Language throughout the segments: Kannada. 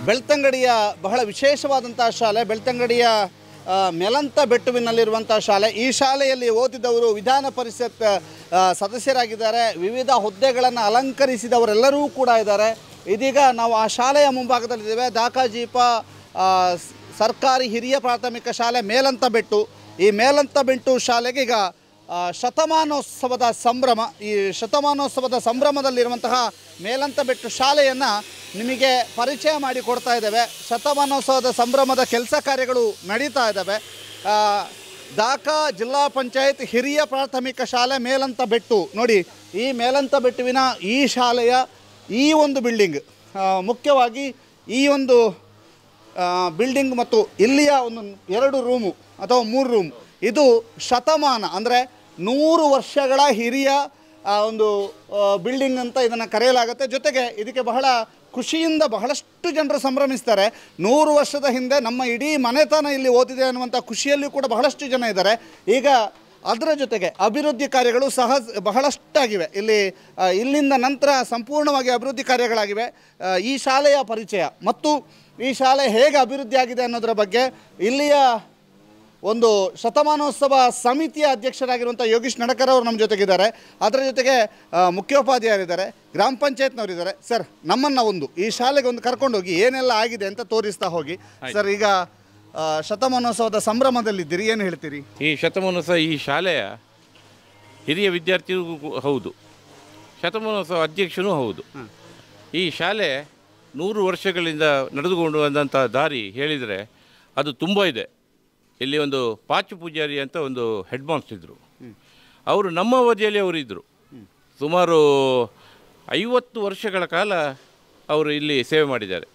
ಬೆಳ್ತಂಗಡಿಯ ಬಹಳ ವಿಶೇಷವಾದಂಥ ಶಾಲೆ ಬೆಳ್ತಂಗಡಿಯ ಆ, ಮೆಲಂತ ಬೆಟ್ಟುವಿನಲ್ಲಿರುವಂಥ ಶಾಲೆ ಈ ಶಾಲೆಯಲ್ಲಿ ಓದಿದವರು ವಿಧಾನ ಪರಿಷತ್ ಆ, ಸದಸ್ಯರಾಗಿದ್ದಾರೆ ವಿವಿಧ ಹುದ್ದೆಗಳನ್ನು ಅಲಂಕರಿಸಿದವರೆಲ್ಲರೂ ಕೂಡ ಇದ್ದಾರೆ ಇದೀಗ ನಾವು ಆ ಶಾಲೆಯ ಮುಂಭಾಗದಲ್ಲಿದ್ದೇವೆ ದಾಕಾಜೀಪ ಆ, ಸ್- ಸರ್ಕಾರಿ ಹಿರಿಯ ಪ್ರಾಥಮಿಕ ಶಾಲೆ ಮೇಲಂತ ಬೆಟ್ಟು ಈ ಮೇಲಂತ ಬೆಟ್ಟು ಶಾಲೆಗೆ ಈಗ ಆ, ಶತಮಾನೋತ್ಸವದ ಸಂಭ್ರಮ ಈ ಶತಮಾನೋತ್ಸವದ ಸಂಭ್ರಮದಲ್ಲಿರುವಂತಹ ಮೇಲಂತ ಬೆಟ್ಟು ಶಾಲೆಯನ್ನು ನಿಮಗೆ ಪರಿಚಯ ಮಾಡಿ ಕೊಡ್ತಾ ಇದ್ದೇವೆ ಶತಮಾನೋತ್ಸವದ ಸಂಭ್ರಮದ ಕೆಲಸ ಕಾರ್ಯಗಳು ನಡೀತಾ ಇದ್ದಾವೆ ಆ, ದಾಖಾ ಜಿಲ್ಲಾ ಪಂಚಾಯತ್ ಹಿರಿಯ ಪ್ರಾಥಮಿಕ ಶಾಲೆ ಮೇಲಂತ ಬೆಟ್ಟು ನೋಡಿ ಈ ಮೇಲಂತ ಬೆಟ್ಟುವಿನ ಈ ಶಾಲೆಯ ಈ ಒಂದು ಬಿಲ್ಡಿಂಗ್ ಮುಖ್ಯವಾಗಿ ಈ ಒಂದು ಆ, ಬಿಲ್ಡಿಂಗ್ ಮತ್ತು ಇಲ್ಲಿಯ ಒಂದು ಎರಡು ರೂಮು ಅಥವಾ ಮೂರು ರೂಮ್ ಇದು ಶತಮಾನ ಅಂದರೆ ನೂರು ವರ್ಷಗಳ ಹಿರಿಯ ಆ, ಒಂದು ಆ, ಬಿಲ್ಡಿಂಗ್ ಅಂತ ಇದನ್ನು ಕರೆಯಲಾಗುತ್ತೆ ಜೊತೆಗೆ ಇದಕ್ಕೆ ಬಹಳ ಖುಷಿಯಿಂದ ಬಹಳಷ್ಟು ಜನರು ಸಂಭ್ರಮಿಸ್ತಾರೆ ನೂರು ವರ್ಷದ ಹಿಂದೆ ನಮ್ಮ ಇಡೀ ಮನೆತನ ಇಲ್ಲಿ ಓದಿದೆ ಅನ್ನುವಂಥ ಖುಷಿಯಲ್ಲಿಯೂ ಕೂಡ ಬಹಳಷ್ಟು ಜನ ಇದ್ದಾರೆ ಈಗ ಅದರ ಜೊತೆಗೆ ಅಭಿವೃದ್ಧಿ ಕಾರ್ಯಗಳು ಸಹ ಬಹಳಷ್ಟಾಗಿವೆ ಇಲ್ಲಿ ಆ, ಇಲ್ಲಿಂದ ನಂತರ ಸಂಪೂರ್ಣವಾಗಿ ಅಭಿವೃದ್ಧಿ ಕಾರ್ಯಗಳಾಗಿವೆ ಆ, ಈ ಶಾಲೆಯ ಪರಿಚಯ ಮತ್ತು ಈ ಶಾಲೆ ಹೇಗೆ ಅಭಿವೃದ್ಧಿ ಆಗಿದೆ ಅನ್ನೋದರ ಬಗ್ಗೆ ಇಲ್ಲಿಯ ಒಂದು ಶತಮಾನೋತ್ಸವ ಸಮಿತಿಯ ಅಧ್ಯಕ್ಷರಾಗಿರುವಂಥ ಯೋಗೀಶ್ ನಡಕರ್ ಅವರು ನಮ್ಮ ಜೊತೆಗಿದ್ದಾರೆ ಅದರ ಜೊತೆಗೆ ಆ, ಮುಖ್ಯೋಪಾಧ್ಯಾಯರಿದ್ದಾರೆ ಗ್ರಾಮ ಪಂಚಾಯತ್ನವರಿದ್ದಾರೆ ಸರ್ ನಮ್ಮನ್ನು ಒಂದು ಈ ಶಾಲೆಗೆ ಒಂದು ಕರ್ಕೊಂಡೋಗಿ ಏನೆಲ್ಲ ಆಗಿದೆ ಅಂತ ತೋರಿಸ್ತಾ ಹೋಗಿ ಸರ್ ಈಗ ಆ, ಶತಮಾನೋತ್ಸವದ ಸಂಭ್ರಮದಲ್ಲಿದ್ದೀರಿ ಏನು ಹೇಳ್ತೀರಿ ಈ ಶತಮಾನೋತ್ಸವ ಈ ಶಾಲೆಯ ಹಿರಿಯ ವಿದ್ಯಾರ್ಥಿಗೂ ಹೌದು ಶತಮಾನೋತ್ಸವ ಅಧ್ಯಕ್ಷನೂ ಹೌದು ಈ ಶಾಲೆ ನೂರು ವರ್ಷಗಳಿಂದ ನಡೆದುಕೊಂಡು ಬಂದಂಥ ದಾರಿ ಹೇಳಿದರೆ ಅದು ತುಂಬ ಇದೆ ಇಲ್ಲಿ ಒಂದು ಪಾಚು ಪೂಜಾರಿ ಅಂತ ಒಂದು ಹೆಡ್ ಮಾಸ್ಟರ್ ಇದ್ದರು ಅವರು ನಮ್ಮ ಅವಧಿಯಲ್ಲಿ ಅವರು ಇದ್ದರು ಸುಮಾರು ಐವತ್ತು ವರ್ಷಗಳ ಕಾಲ ಅವರು ಇಲ್ಲಿ ಸೇವೆ ಮಾಡಿದ್ದಾರೆ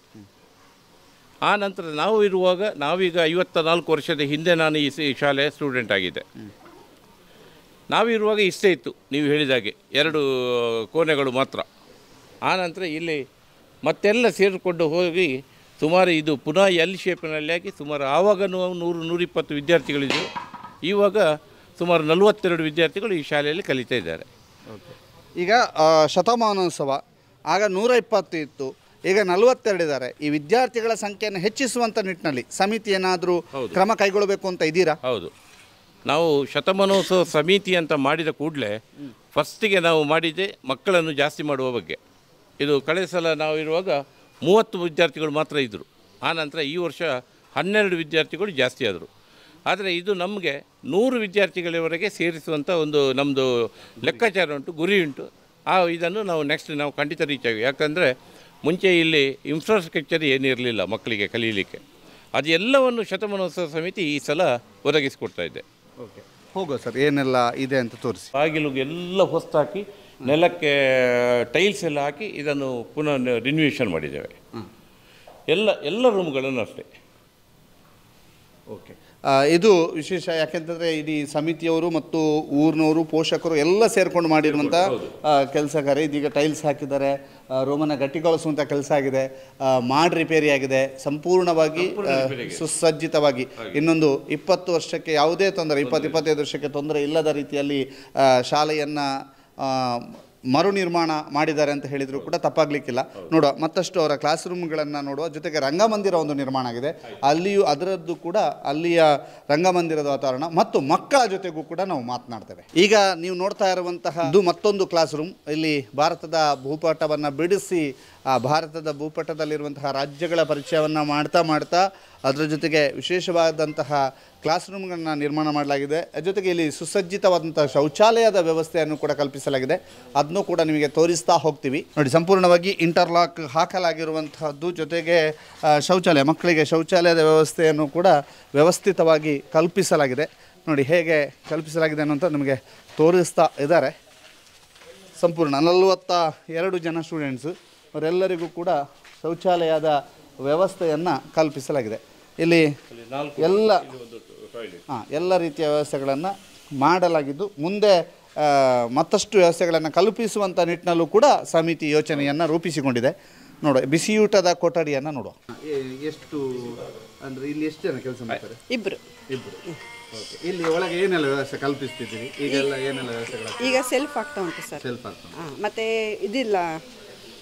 ಆ ನಂತರ ನಾವು ಇರುವಾಗ ನಾವೀಗ ಐವತ್ತ ನಾಲ್ಕು ವರ್ಷದ ಹಿಂದೆ ನಾನು ಈ ಸ- ಈ ಶಾಲೆಯ ಸ್ಟೂಡೆಂಟ್ ಆಗಿದ್ದೆ ನಾವಿರುವಾಗ ಇಷ್ಟೇ ಇತ್ತು ನೀವು ಹೇಳಿದಾಗೆ ಎರಡು ಕೋಣೆಗಳು ಮಾತ್ರ ಆ ನಂತರ ಇಲ್ಲಿ ಮತ್ತೆಲ್ಲ ಸೇರಿಕೊಂಡು ಹೋಗಿ ಸುಮಾರು ಇದು ಪುನಃ ಎಲ್ ಶೇಪಿನಲ್ಲಿ ಆಗಿ ಸುಮಾರು ಆವಾಗನೂ ನೂರು ನೂರಿಪ್ಪತ್ತು ವಿದ್ಯಾರ್ಥಿಗಳಿದ್ದರು ಇವಾಗ ಸುಮಾರು ನಲವತ್ತೆರಡು ವಿದ್ಯಾರ್ಥಿಗಳು ಈ ಶಾಲೆಯಲ್ಲಿ ಕಲಿತಾ ಇದ್ದಾರೆ ಈಗ ಆ, ಶತಮಾನೋತ್ಸವ ಆಗ ನೂರ ಇಪ್ಪತ್ತು ಇತ್ತು ಈಗ ನಲವತ್ತೆರಡು ಇದ್ದಾರೆ ಈ ವಿದ್ಯಾರ್ಥಿಗಳ ಸಂಖ್ಯೆಯನ್ನು ಹೆಚ್ಚಿಸುವಂಥ ನಿಟ್ಟಿನಲ್ಲಿ ಸಮಿತಿ ಏನಾದರೂ ಹೌದು. ಕ್ರಮ ಕೈಗೊಳ್ಳಬೇಕು ಅಂತ ಇದ್ದೀರಾ ಹೌದು ನಾವು ಶತಮಾನೋತ್ಸವ ಸಮಿತಿ ಅಂತ ಮಾಡಿದ ಕೂಡಲೇ ಫಸ್ಟಿಗೆ ನಾವು ಮಾಡಿದ್ದೆ ಮಕ್ಕಳನ್ನು ಜಾಸ್ತಿ ಮಾಡುವ ಬಗ್ಗೆ ಇದು ಕಳೆದ ಸಲ ನಾವು ಇರುವಾಗ ಮೂವತ್ತು ವಿದ್ಯಾರ್ಥಿಗಳು ಮಾತ್ರ ಇದ್ದರು ಆನಂತರ ಈ ವರ್ಷ ಹನ್ನೆರಡು ವಿದ್ಯಾರ್ಥಿಗಳು ಜಾಸ್ತಿ ಆದರು ಆದರೆ ಇದು ನಮಗೆ ನೂರು ವಿದ್ಯಾರ್ಥಿಗಳವರೆಗೆ ಸೇರಿಸುವಂಥ ಒಂದು ನಮ್ಮದು ಲೆಕ್ಕಾಚಾರ ಉಂಟು ಗುರಿ ಉಂಟು ಆ ಇದನ್ನು ನಾವು ನೆಕ್ಸ್ಟ್ ನಾವು ಖಂಡಿತ ರೀಚ್ ಆಗಿ ಯಾಕಂದರೆ ಮುಂಚೆ ಇಲ್ಲಿ ಇನ್ಫ್ರಾಸ್ಟ್ರಕ್ಚರ್ ಏನಿರಲಿಲ್ಲ ಮಕ್ಕಳಿಗೆ ಕಲೀಲಿಕ್ಕೆ ಅದೆಲ್ಲವನ್ನು ಶತಮಾನೋತ್ಸವ ಸಮಿತಿ ಈ ಸಲ ಒದಗಿಸಿಕೊಡ್ತಾ ಇದೆ ಓಕೆ ಹೋಗೋ ಸರ್ ಏನೆಲ್ಲ ಇದೆ ಅಂತ ತೋರಿಸಿ ಬಾಗಿಲು ಎಲ್ಲ ಹೊಸ್ತಾಕಿ ನೆಲಕ್ಕೆ ಟೈಲ್ಸ್ ಎಲ್ಲ ಹಾಕಿ ಇದನ್ನು ಪುನಃ ರಿನ್ಯೂವೇಷನ್ ಮಾಡಿದ್ದೇವೆ ಎಲ್ಲ ಎಲ್ಲ ರೂಮ್ಗಳನ್ನು ಅಷ್ಟೇ ಓಕೆ ಇದು ವಿಶೇಷ ಯಾಕೆಂತಂದರೆ ಇಡೀ ಸಮಿತಿಯವರು ಮತ್ತು ಊರಿನವರು ಪೋಷಕರು ಎಲ್ಲ ಸೇರ್ಕೊಂಡು ಮಾಡಿರುವಂಥ ಕೆಲಸ ಕಾರ್ಯ ಇದೀಗ ಟೈಲ್ಸ್ ಹಾಕಿದ್ದಾರೆ ಆ, ರೋಮನ ಗಟ್ಟಿಗೊಳಿಸುವಂಥ ಕೆಲಸ ಆಗಿದೆ ಆ, ಮಾಡ್ ರಿಪೇರಿ ಆಗಿದೆ ಸಂಪೂರ್ಣವಾಗಿ ಆ, ಸುಸಜ್ಜಿತವಾಗಿ ಇನ್ನೊಂದು ಇಪ್ಪತ್ತು ವರ್ಷಕ್ಕೆ ಯಾವುದೇ ತೊಂದರೆ ಇಪ್ಪತ್ತು ಇಪ್ಪತ್ತೈದು ವರ್ಷಕ್ಕೆ ತೊಂದರೆ ಇಲ್ಲದ ರೀತಿಯಲ್ಲಿ ಆ, ಶಾಲೆಯನ್ನು ಆ, ಮರು ನಿರ್ಮಾಣ ಮಾಡಿದ್ದಾರೆ ಅಂತ ಹೇಳಿದರೂ ಕೂಡ ತಪ್ಪಾಗ್ಲಿಕ್ಕಿಲ್ಲ ನೋಡುವ ಮತ್ತಷ್ಟು ಅವರ ಕ್ಲಾಸ್ ರೂಮ್ಗಳನ್ನು ನೋಡುವ ಜೊತೆಗೆ ರಂಗಮಂದಿರ ಒಂದು ನಿರ್ಮಾಣ ಆಗಿದೆ ಅಲ್ಲಿಯೂ ಅದರದ್ದು ಕೂಡ ಅಲ್ಲಿಯ ರಂಗಮಂದಿರದ ವಾತಾವರಣ ಮತ್ತು ಮಕ್ಕಳ ಜೊತೆಗೂ ಕೂಡ ನಾವು ಮಾತನಾಡ್ತೇವೆ ಈಗ ನೀವು ನೋಡ್ತಾ ಇರುವಂತಹ ಇದು ಮತ್ತೊಂದು ಕ್ಲಾಸ್ ರೂಮ್ ಇಲ್ಲಿ ಭಾರತದ ಭೂಪಟವನ್ನು ಬಿಡಿಸಿ ಆ ಭಾರತದ ಭೂಪಟದಲ್ಲಿರುವಂತಹ ರಾಜ್ಯಗಳ ಪರಿಚಯವನ್ನು ಮಾಡ್ತಾ ಮಾಡ್ತಾ ಅದರ ಜೊತೆಗೆ ವಿಶೇಷವಾದಂತಹ ಕ್ಲಾಸ್ ರೂಮ್ಗಳನ್ನ ನಿರ್ಮಾಣ ಮಾಡಲಾಗಿದೆ ಜೊತೆಗೆ ಇಲ್ಲಿ ಸುಸಜ್ಜಿತವಾದಂತಹ ಶೌಚಾಲಯದ ವ್ಯವಸ್ಥೆಯನ್ನು ಕೂಡ ಕಲ್ಪಿಸಲಾಗಿದೆ ಅದನ್ನು ಕೂಡ ನಿಮಗೆ ತೋರಿಸ್ತಾ ಹೋಗ್ತೀವಿ ನೋಡಿ ಸಂಪೂರ್ಣವಾಗಿ ಇಂಟರ್ಲಾಕ್ ಹಾಕಲಾಗಿರುವಂತಹದ್ದು ಜೊತೆಗೆ ಆ, ಶೌಚಾಲಯ ಮಕ್ಕಳಿಗೆ ಶೌಚಾಲಯದ ವ್ಯವಸ್ಥೆಯನ್ನು ಕೂಡ ವ್ಯವಸ್ಥಿತವಾಗಿ ಕಲ್ಪಿಸಲಾಗಿದೆ ನೋಡಿ ಹೇಗೆ ಕಲ್ಪಿಸಲಾಗಿದೆ ಅನ್ನೋಂಥ ನಿಮಗೆ ತೋರಿಸ್ತಾ ಇದ್ದಾರೆ ಸಂಪೂರ್ಣ ನಲವತ್ತ ಎರಡು ಜನ ಸ್ಟೂಡೆಂಟ್ಸು ಅವರೆಲ್ಲರಿಗೂ ಕೂಡ ಶೌಚಾಲಯದ ವ್ಯವಸ್ಥೆಯನ್ನು ಕಲ್ಪಿಸಲಾಗಿದೆ ಇಲ್ಲಿ ಎಲ್ಲ ಹಾಂ ಎಲ್ಲ ರೀತಿಯ ವ್ಯವಸ್ಥೆಗಳನ್ನು ಮಾಡಲಾಗಿದ್ದು ಮುಂದೆ ಆ, ಮತ್ತಷ್ಟು ವ್ಯವಸ್ಥೆಗಳನ್ನು ಕಲ್ಪಿಸುವಂಥ ನಿಟ್ಟಿನಲ್ಲೂ ಕೂಡ ಸಮಿತಿ ಯೋಚನೆಯನ್ನು ರೂಪಿಸಿಕೊಂಡಿದೆ ನೋಡುವ ಬಿಸಿಯೂಟದ ಕೊಠಡಿಯನ್ನು ನೋಡುವ ಎಷ್ಟು ಅಂದರೆ ಇಲ್ಲಿ ಎಷ್ಟು ಜನ ಕೆಲಸ ಮಾಡ್ತಾರೆ ಇಬ್ರು ಇಬ್ಬರು ಓಕೆ ಇಲ್ಲಿ ಒಳಗೆ ಏನೆಲ್ಲ ವ್ಯವಸ್ಥೆ ಕಲ್ಪಿಸ್ತಿದ್ದೀರಿ ಈಗೆಲ್ಲ ಏನೆಲ್ಲ ವ್ಯವಸ್ಥೆಗಳ ಈಗ ಸೆಲ್ಫ್ ಆಗ್ತಾ ಉಂಟು ಸರ್ ಸೆಲ್ಫ್ ಆಗ್ತದೆ ಹಾಂ ಮತ್ತೆ ಇದಿಲ್ಲ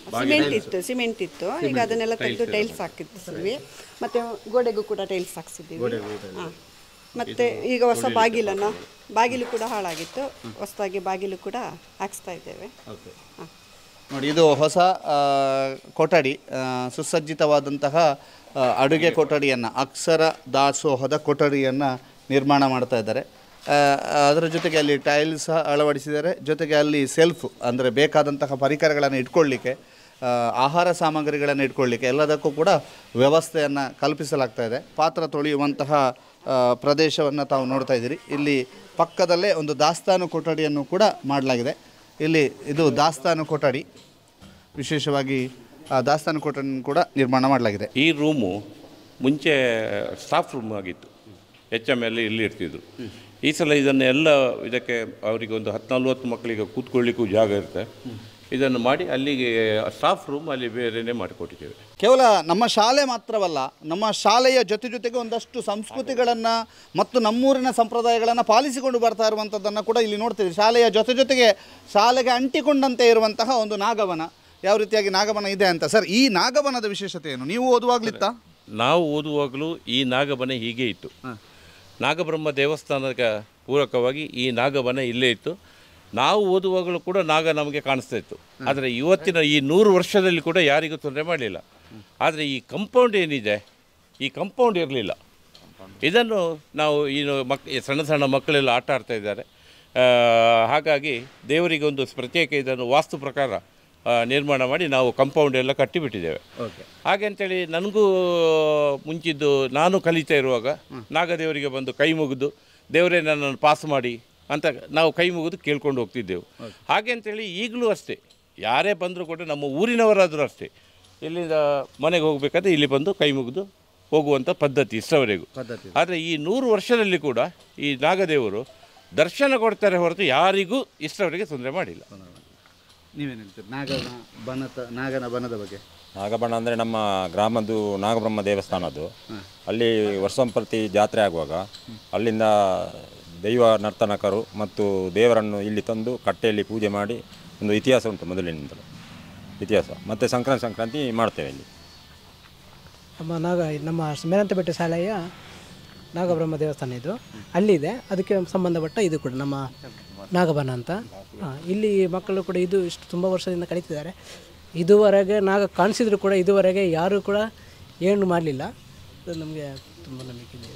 ಸಿಮೆಂಟ್ ಇತ್ತು ಸಿಮೆಂಟ್ ಇತ್ತು ಈಗ ಅದನ್ನೆಲ್ಲ ತೆಗೆದು ಟೈಲ್ಸ್ ಹಾಕಿದ್ವಿ ಮತ್ತೆ ಗೋಡೆಗೂ ಕೂಡ ಟೈಲ್ಸ್ ಹಾಕ್ಸಿದ್ದೀವಿ ಹಾಂ ಮತ್ತೆ ಈಗ ಹೊಸ ಬಾಗಿಲನ್ನ ಬಾಗಿಲು ಕೂಡ ಹಾಳಾಗಿತ್ತು ಹೊಸದಾಗಿ ಬಾಗಿಲು ಕೂಡ ಹಾಕ್ಸ್ತಾ ಇದ್ದೇವೆ ಹಾಂ ನೋಡಿ ಇದು ಹೊಸ ಆ, ಕೊಠಡಿ ಆ, ಸುಸಜ್ಜಿತವಾದಂತಹ ಆ, ಅಡುಗೆ ಕೊಠಡಿಯನ್ನು ಅಕ್ಷರ ದಾಸೋಹದ ಕೊಠಡಿಯನ್ನು ನಿರ್ಮಾಣ ಮಾಡ್ತಾ ಇದ್ದಾರೆ ಆ, ಅದರ ಜೊತೆಗೆ ಅಲ್ಲಿ ಟೈಲ್ಸ್ ಸಹ ಅಳವಡಿಸಿದ್ದಾರೆ ಜೊತೆಗೆ ಅಲ್ಲಿ ಸೆಲ್ಫ್ ಅಂದರೆ ಬೇಕಾದಂತಹ ಪರಿಕರಗಳನ್ನು ಇಟ್ಕೊಳ್ಳಿಕ್ಕೆ ಆ, ಆಹಾರ ಸಾಮಗ್ರಿಗಳನ್ನು ಇಟ್ಕೊಳ್ಳಿಕ್ಕೆ ಎಲ್ಲದಕ್ಕೂ ಕೂಡ ವ್ಯವಸ್ಥೆಯನ್ನು ಕಲ್ಪಿಸಲಾಗ್ತಾ ಇದೆ ಪಾತ್ರ ತೊಳೆಯುವಂತಹ ಪ್ರದೇಶವನ್ನು ತಾವು ನೋಡ್ತಾ ಇದ್ದೀರಿ ಇಲ್ಲಿ ಪಕ್ಕದಲ್ಲೇ ಒಂದು ದಾಸ್ತಾನು ಕೊಠಡಿಯನ್ನು ಕೂಡ ಮಾಡಲಾಗಿದೆ ಇಲ್ಲಿ ಇದು ದಾಸ್ತಾನು ಕೊಠಡಿ ವಿಶೇಷವಾಗಿ ಆ ದಾಸ್ತಾನು ಕೊಠಡಿಯನ್ನು ಕೂಡ ನಿರ್ಮಾಣ ಮಾಡಲಾಗಿದೆ ಈ ರೂಮು ಮುಂಚೆ ಸ್ಟಾಫ್ ರೂಮ್ ಆಗಿತ್ತು ಎಚ್ ಎಮ್ ಎಲ್ ಇಲ್ಲಿ ಇರ್ತಿದ್ರು ಈ ಸಲ ಇದನ್ನೆಲ್ಲ ಇದಕ್ಕೆ ಅವರಿಗೆ ಒಂದು ಹತ್ತು ನಲ್ವತ್ತು ಮಕ್ಕಳಿಗೆ ಕೂತ್ಕೊಳ್ಳಿಕ್ಕೂ ಜಾಗ ಇರುತ್ತೆ ಇದನ್ನು ಮಾಡಿ ಅಲ್ಲಿಗೆ ಸ್ಟಾಫ್ ರೂಮ್ ಅಲ್ಲಿ ಬೇರೆಯೇ ಮಾಡಿಕೊಟ್ಟಿದ್ದೇವೆ ಕೇವಲ ನಮ್ಮ ಶಾಲೆ ಮಾತ್ರವಲ್ಲ ನಮ್ಮ ಶಾಲೆಯ ಜೊತೆ ಜೊತೆಗೆ ಒಂದಷ್ಟು ಸಂಸ್ಕೃತಿಗಳನ್ನು ಮತ್ತು ನಮ್ಮೂರಿನ ಸಂಪ್ರದಾಯಗಳನ್ನು ಪಾಲಿಸಿಕೊಂಡು ಬರ್ತಾ ಇರುವಂಥದ್ದನ್ನು ಕೂಡ ಇಲ್ಲಿ ನೋಡ್ತೀವಿ ಶಾಲೆಯ ಜೊತೆ ಜೊತೆಗೆ ಶಾಲೆಗೆ ಅಂಟಿಕೊಂಡಂತೆ ಇರುವಂತಹ ಒಂದು ನಾಗವನ ಯಾವ ರೀತಿಯಾಗಿ ನಾಗವನ ಇದೆ ಅಂತ ಸರ್ ಈ ನಾಗವನದ ವಿಶೇಷತೆ ಏನು ನೀವು ಓದುವಾಗ್ಲಿತ್ತ ನಾವು ಓದುವಾಗಲೂ ಈ ನಾಗಬನ ಹೀಗೆ ಇತ್ತು ನಾಗಬ್ರಹ್ಮ ದೇವಸ್ಥಾನದ ಪೂರಕವಾಗಿ ಈ ನಾಗಬನ ಇಲ್ಲೇ ಇತ್ತು ನಾವು ಓದುವಾಗಲೂ ಕೂಡ ನಾಗ ನಮಗೆ ಕಾಣಿಸ್ತಾ ಇತ್ತು ಆದರೆ ಇವತ್ತಿನ ಈ ನೂರು ವರ್ಷದಲ್ಲಿ ಕೂಡ ಯಾರಿಗೂ ತೊಂದರೆ ಮಾಡಲಿಲ್ಲ ಆದರೆ ಈ ಕಂಪೌಂಡ್ ಏನಿದೆ ಈ ಕಂಪೌಂಡ್ ಇರಲಿಲ್ಲ ಇದನ್ನು ನಾವು ಏನು ಮಕ್ ಸಣ್ಣ ಸಣ್ಣ ಮಕ್ಕಳೆಲ್ಲ ಆಟ ಆಡ್ತಾ ಇದ್ದಾರೆ ಆ, ಹಾಗಾಗಿ ದೇವರಿಗೆ ಒಂದು ಪ್ರತ್ಯೇಕ ಇದನ್ನು ವಾಸ್ತು ಪ್ರಕಾರ ಆ, ನಿರ್ಮಾಣ ಮಾಡಿ ನಾವು ಕಂಪೌಂಡ್ ಎಲ್ಲ ಕಟ್ಟಿಬಿಟ್ಟಿದ್ದೇವೆ ಹಾಗೆ ಅಂತೇಳಿ ನನಗೂ ಮುಂಚಿದ್ದು ನಾನು ಕಲಿತಾ ಇರುವಾಗ ನಾಗದೇವರಿಗೆ ಬಂದು ಕೈ ಮುಗಿದು ದೇವರೇ ನನ್ನನ್ನು ಪಾಸ್ ಮಾಡಿ ಅಂತ ನಾವು ಕೈ ಮುಗಿದು ಕೇಳ್ಕೊಂಡು ಹೋಗ್ತಿದ್ದೆವು ಹಾಗೆ ಅಂತೇಳಿ ಈಗಲೂ ಅಷ್ಟೇ ಯಾರೇ ಬಂದರೂ ಕೂಡ ನಮ್ಮ ಊರಿನವರಾದರೂ ಅಷ್ಟೇ ಇಲ್ಲಿಂದ ಮನೆಗೆ ಹೋಗಬೇಕಾದ್ರೆ ಇಲ್ಲಿ ಬಂದು ಕೈ ಮುಗಿದು ಹೋಗುವಂಥ ಪದ್ಧತಿ ಇಷ್ಟವರೆಗೂ ಪದ್ಧತಿ. ಆದರೆ ಈ ನೂರು ವರ್ಷದಲ್ಲಿ ಕೂಡ ಈ ನಾಗದೇವರು ದರ್ಶನ ಕೊಡ್ತಾರೆ ಹೊರತು ಯಾರಿಗೂ ಇಷ್ಟವರೆಗೆ ತೊಂದರೆ ಮಾಡಿಲ್ಲ ನೀವೇನು ಹೇಳ್ತೀರಿ ನಾಗನ ಬನತ ನಾಗನ ಬನದ ಬಗ್ಗೆ ನಾಗಬಣ್ಣ ಅಂದರೆ ನಮ್ಮ ಗ್ರಾಮದ್ದು ನಾಗಬ್ರಹ್ಮ ದೇವಸ್ಥಾನದ್ದು ಅಲ್ಲಿ ವರ್ಷಂಪ್ರತಿ ಜಾತ್ರೆ ಆಗುವಾಗ ಅಲ್ಲಿಂದ ದೈವ ನರ್ತನಕರು ಮತ್ತು ದೇವರನ್ನು ಇಲ್ಲಿ ತಂದು ಕಟ್ಟೆಯಲ್ಲಿ ಪೂಜೆ ಮಾಡಿ ಒಂದು ಇತಿಹಾಸ ಉಂಟು ಮೊದಲಿನಿಂದಲೂ ಇತಿಹಾಸ ಮತ್ತು ಸಂಕ್ರಾಂತಿ ಸಂಕ್ರಾಂತಿ ಮಾಡ್ತೇವೆ ಇಲ್ಲಿ ನಮ್ಮ ನಾಗ ನಮ್ಮ ಮೇರಂತ ಬೆಟ್ಟ ಶಾಲೆಯ ನಾಗಬ್ರಹ್ಮ ದೇವಸ್ಥಾನ ಇದು ಅಲ್ಲಿದೆ ಅದಕ್ಕೆ ಸಂಬಂಧಪಟ್ಟ ಇದು ಕೂಡ ನಮ್ಮ ನಾಗಬನ ಅಂತ ಹಾ, ಇಲ್ಲಿ ಮಕ್ಕಳು ಕೂಡ ಇದು ಇಷ್ಟು ತುಂಬ ವರ್ಷದಿಂದ ಕಲಿತಿದ್ದಾರೆ ಇದುವರೆಗೆ ನಾಗ ಕಾಣಿಸಿದ್ರು ಕೂಡ ಇದುವರೆಗೆ ಯಾರೂ ಕೂಡ ಏನು ಮಾಡಲಿಲ್ಲ ನಮಗೆ ತುಂಬ ನಂಬಿಕೆ ಇದೆ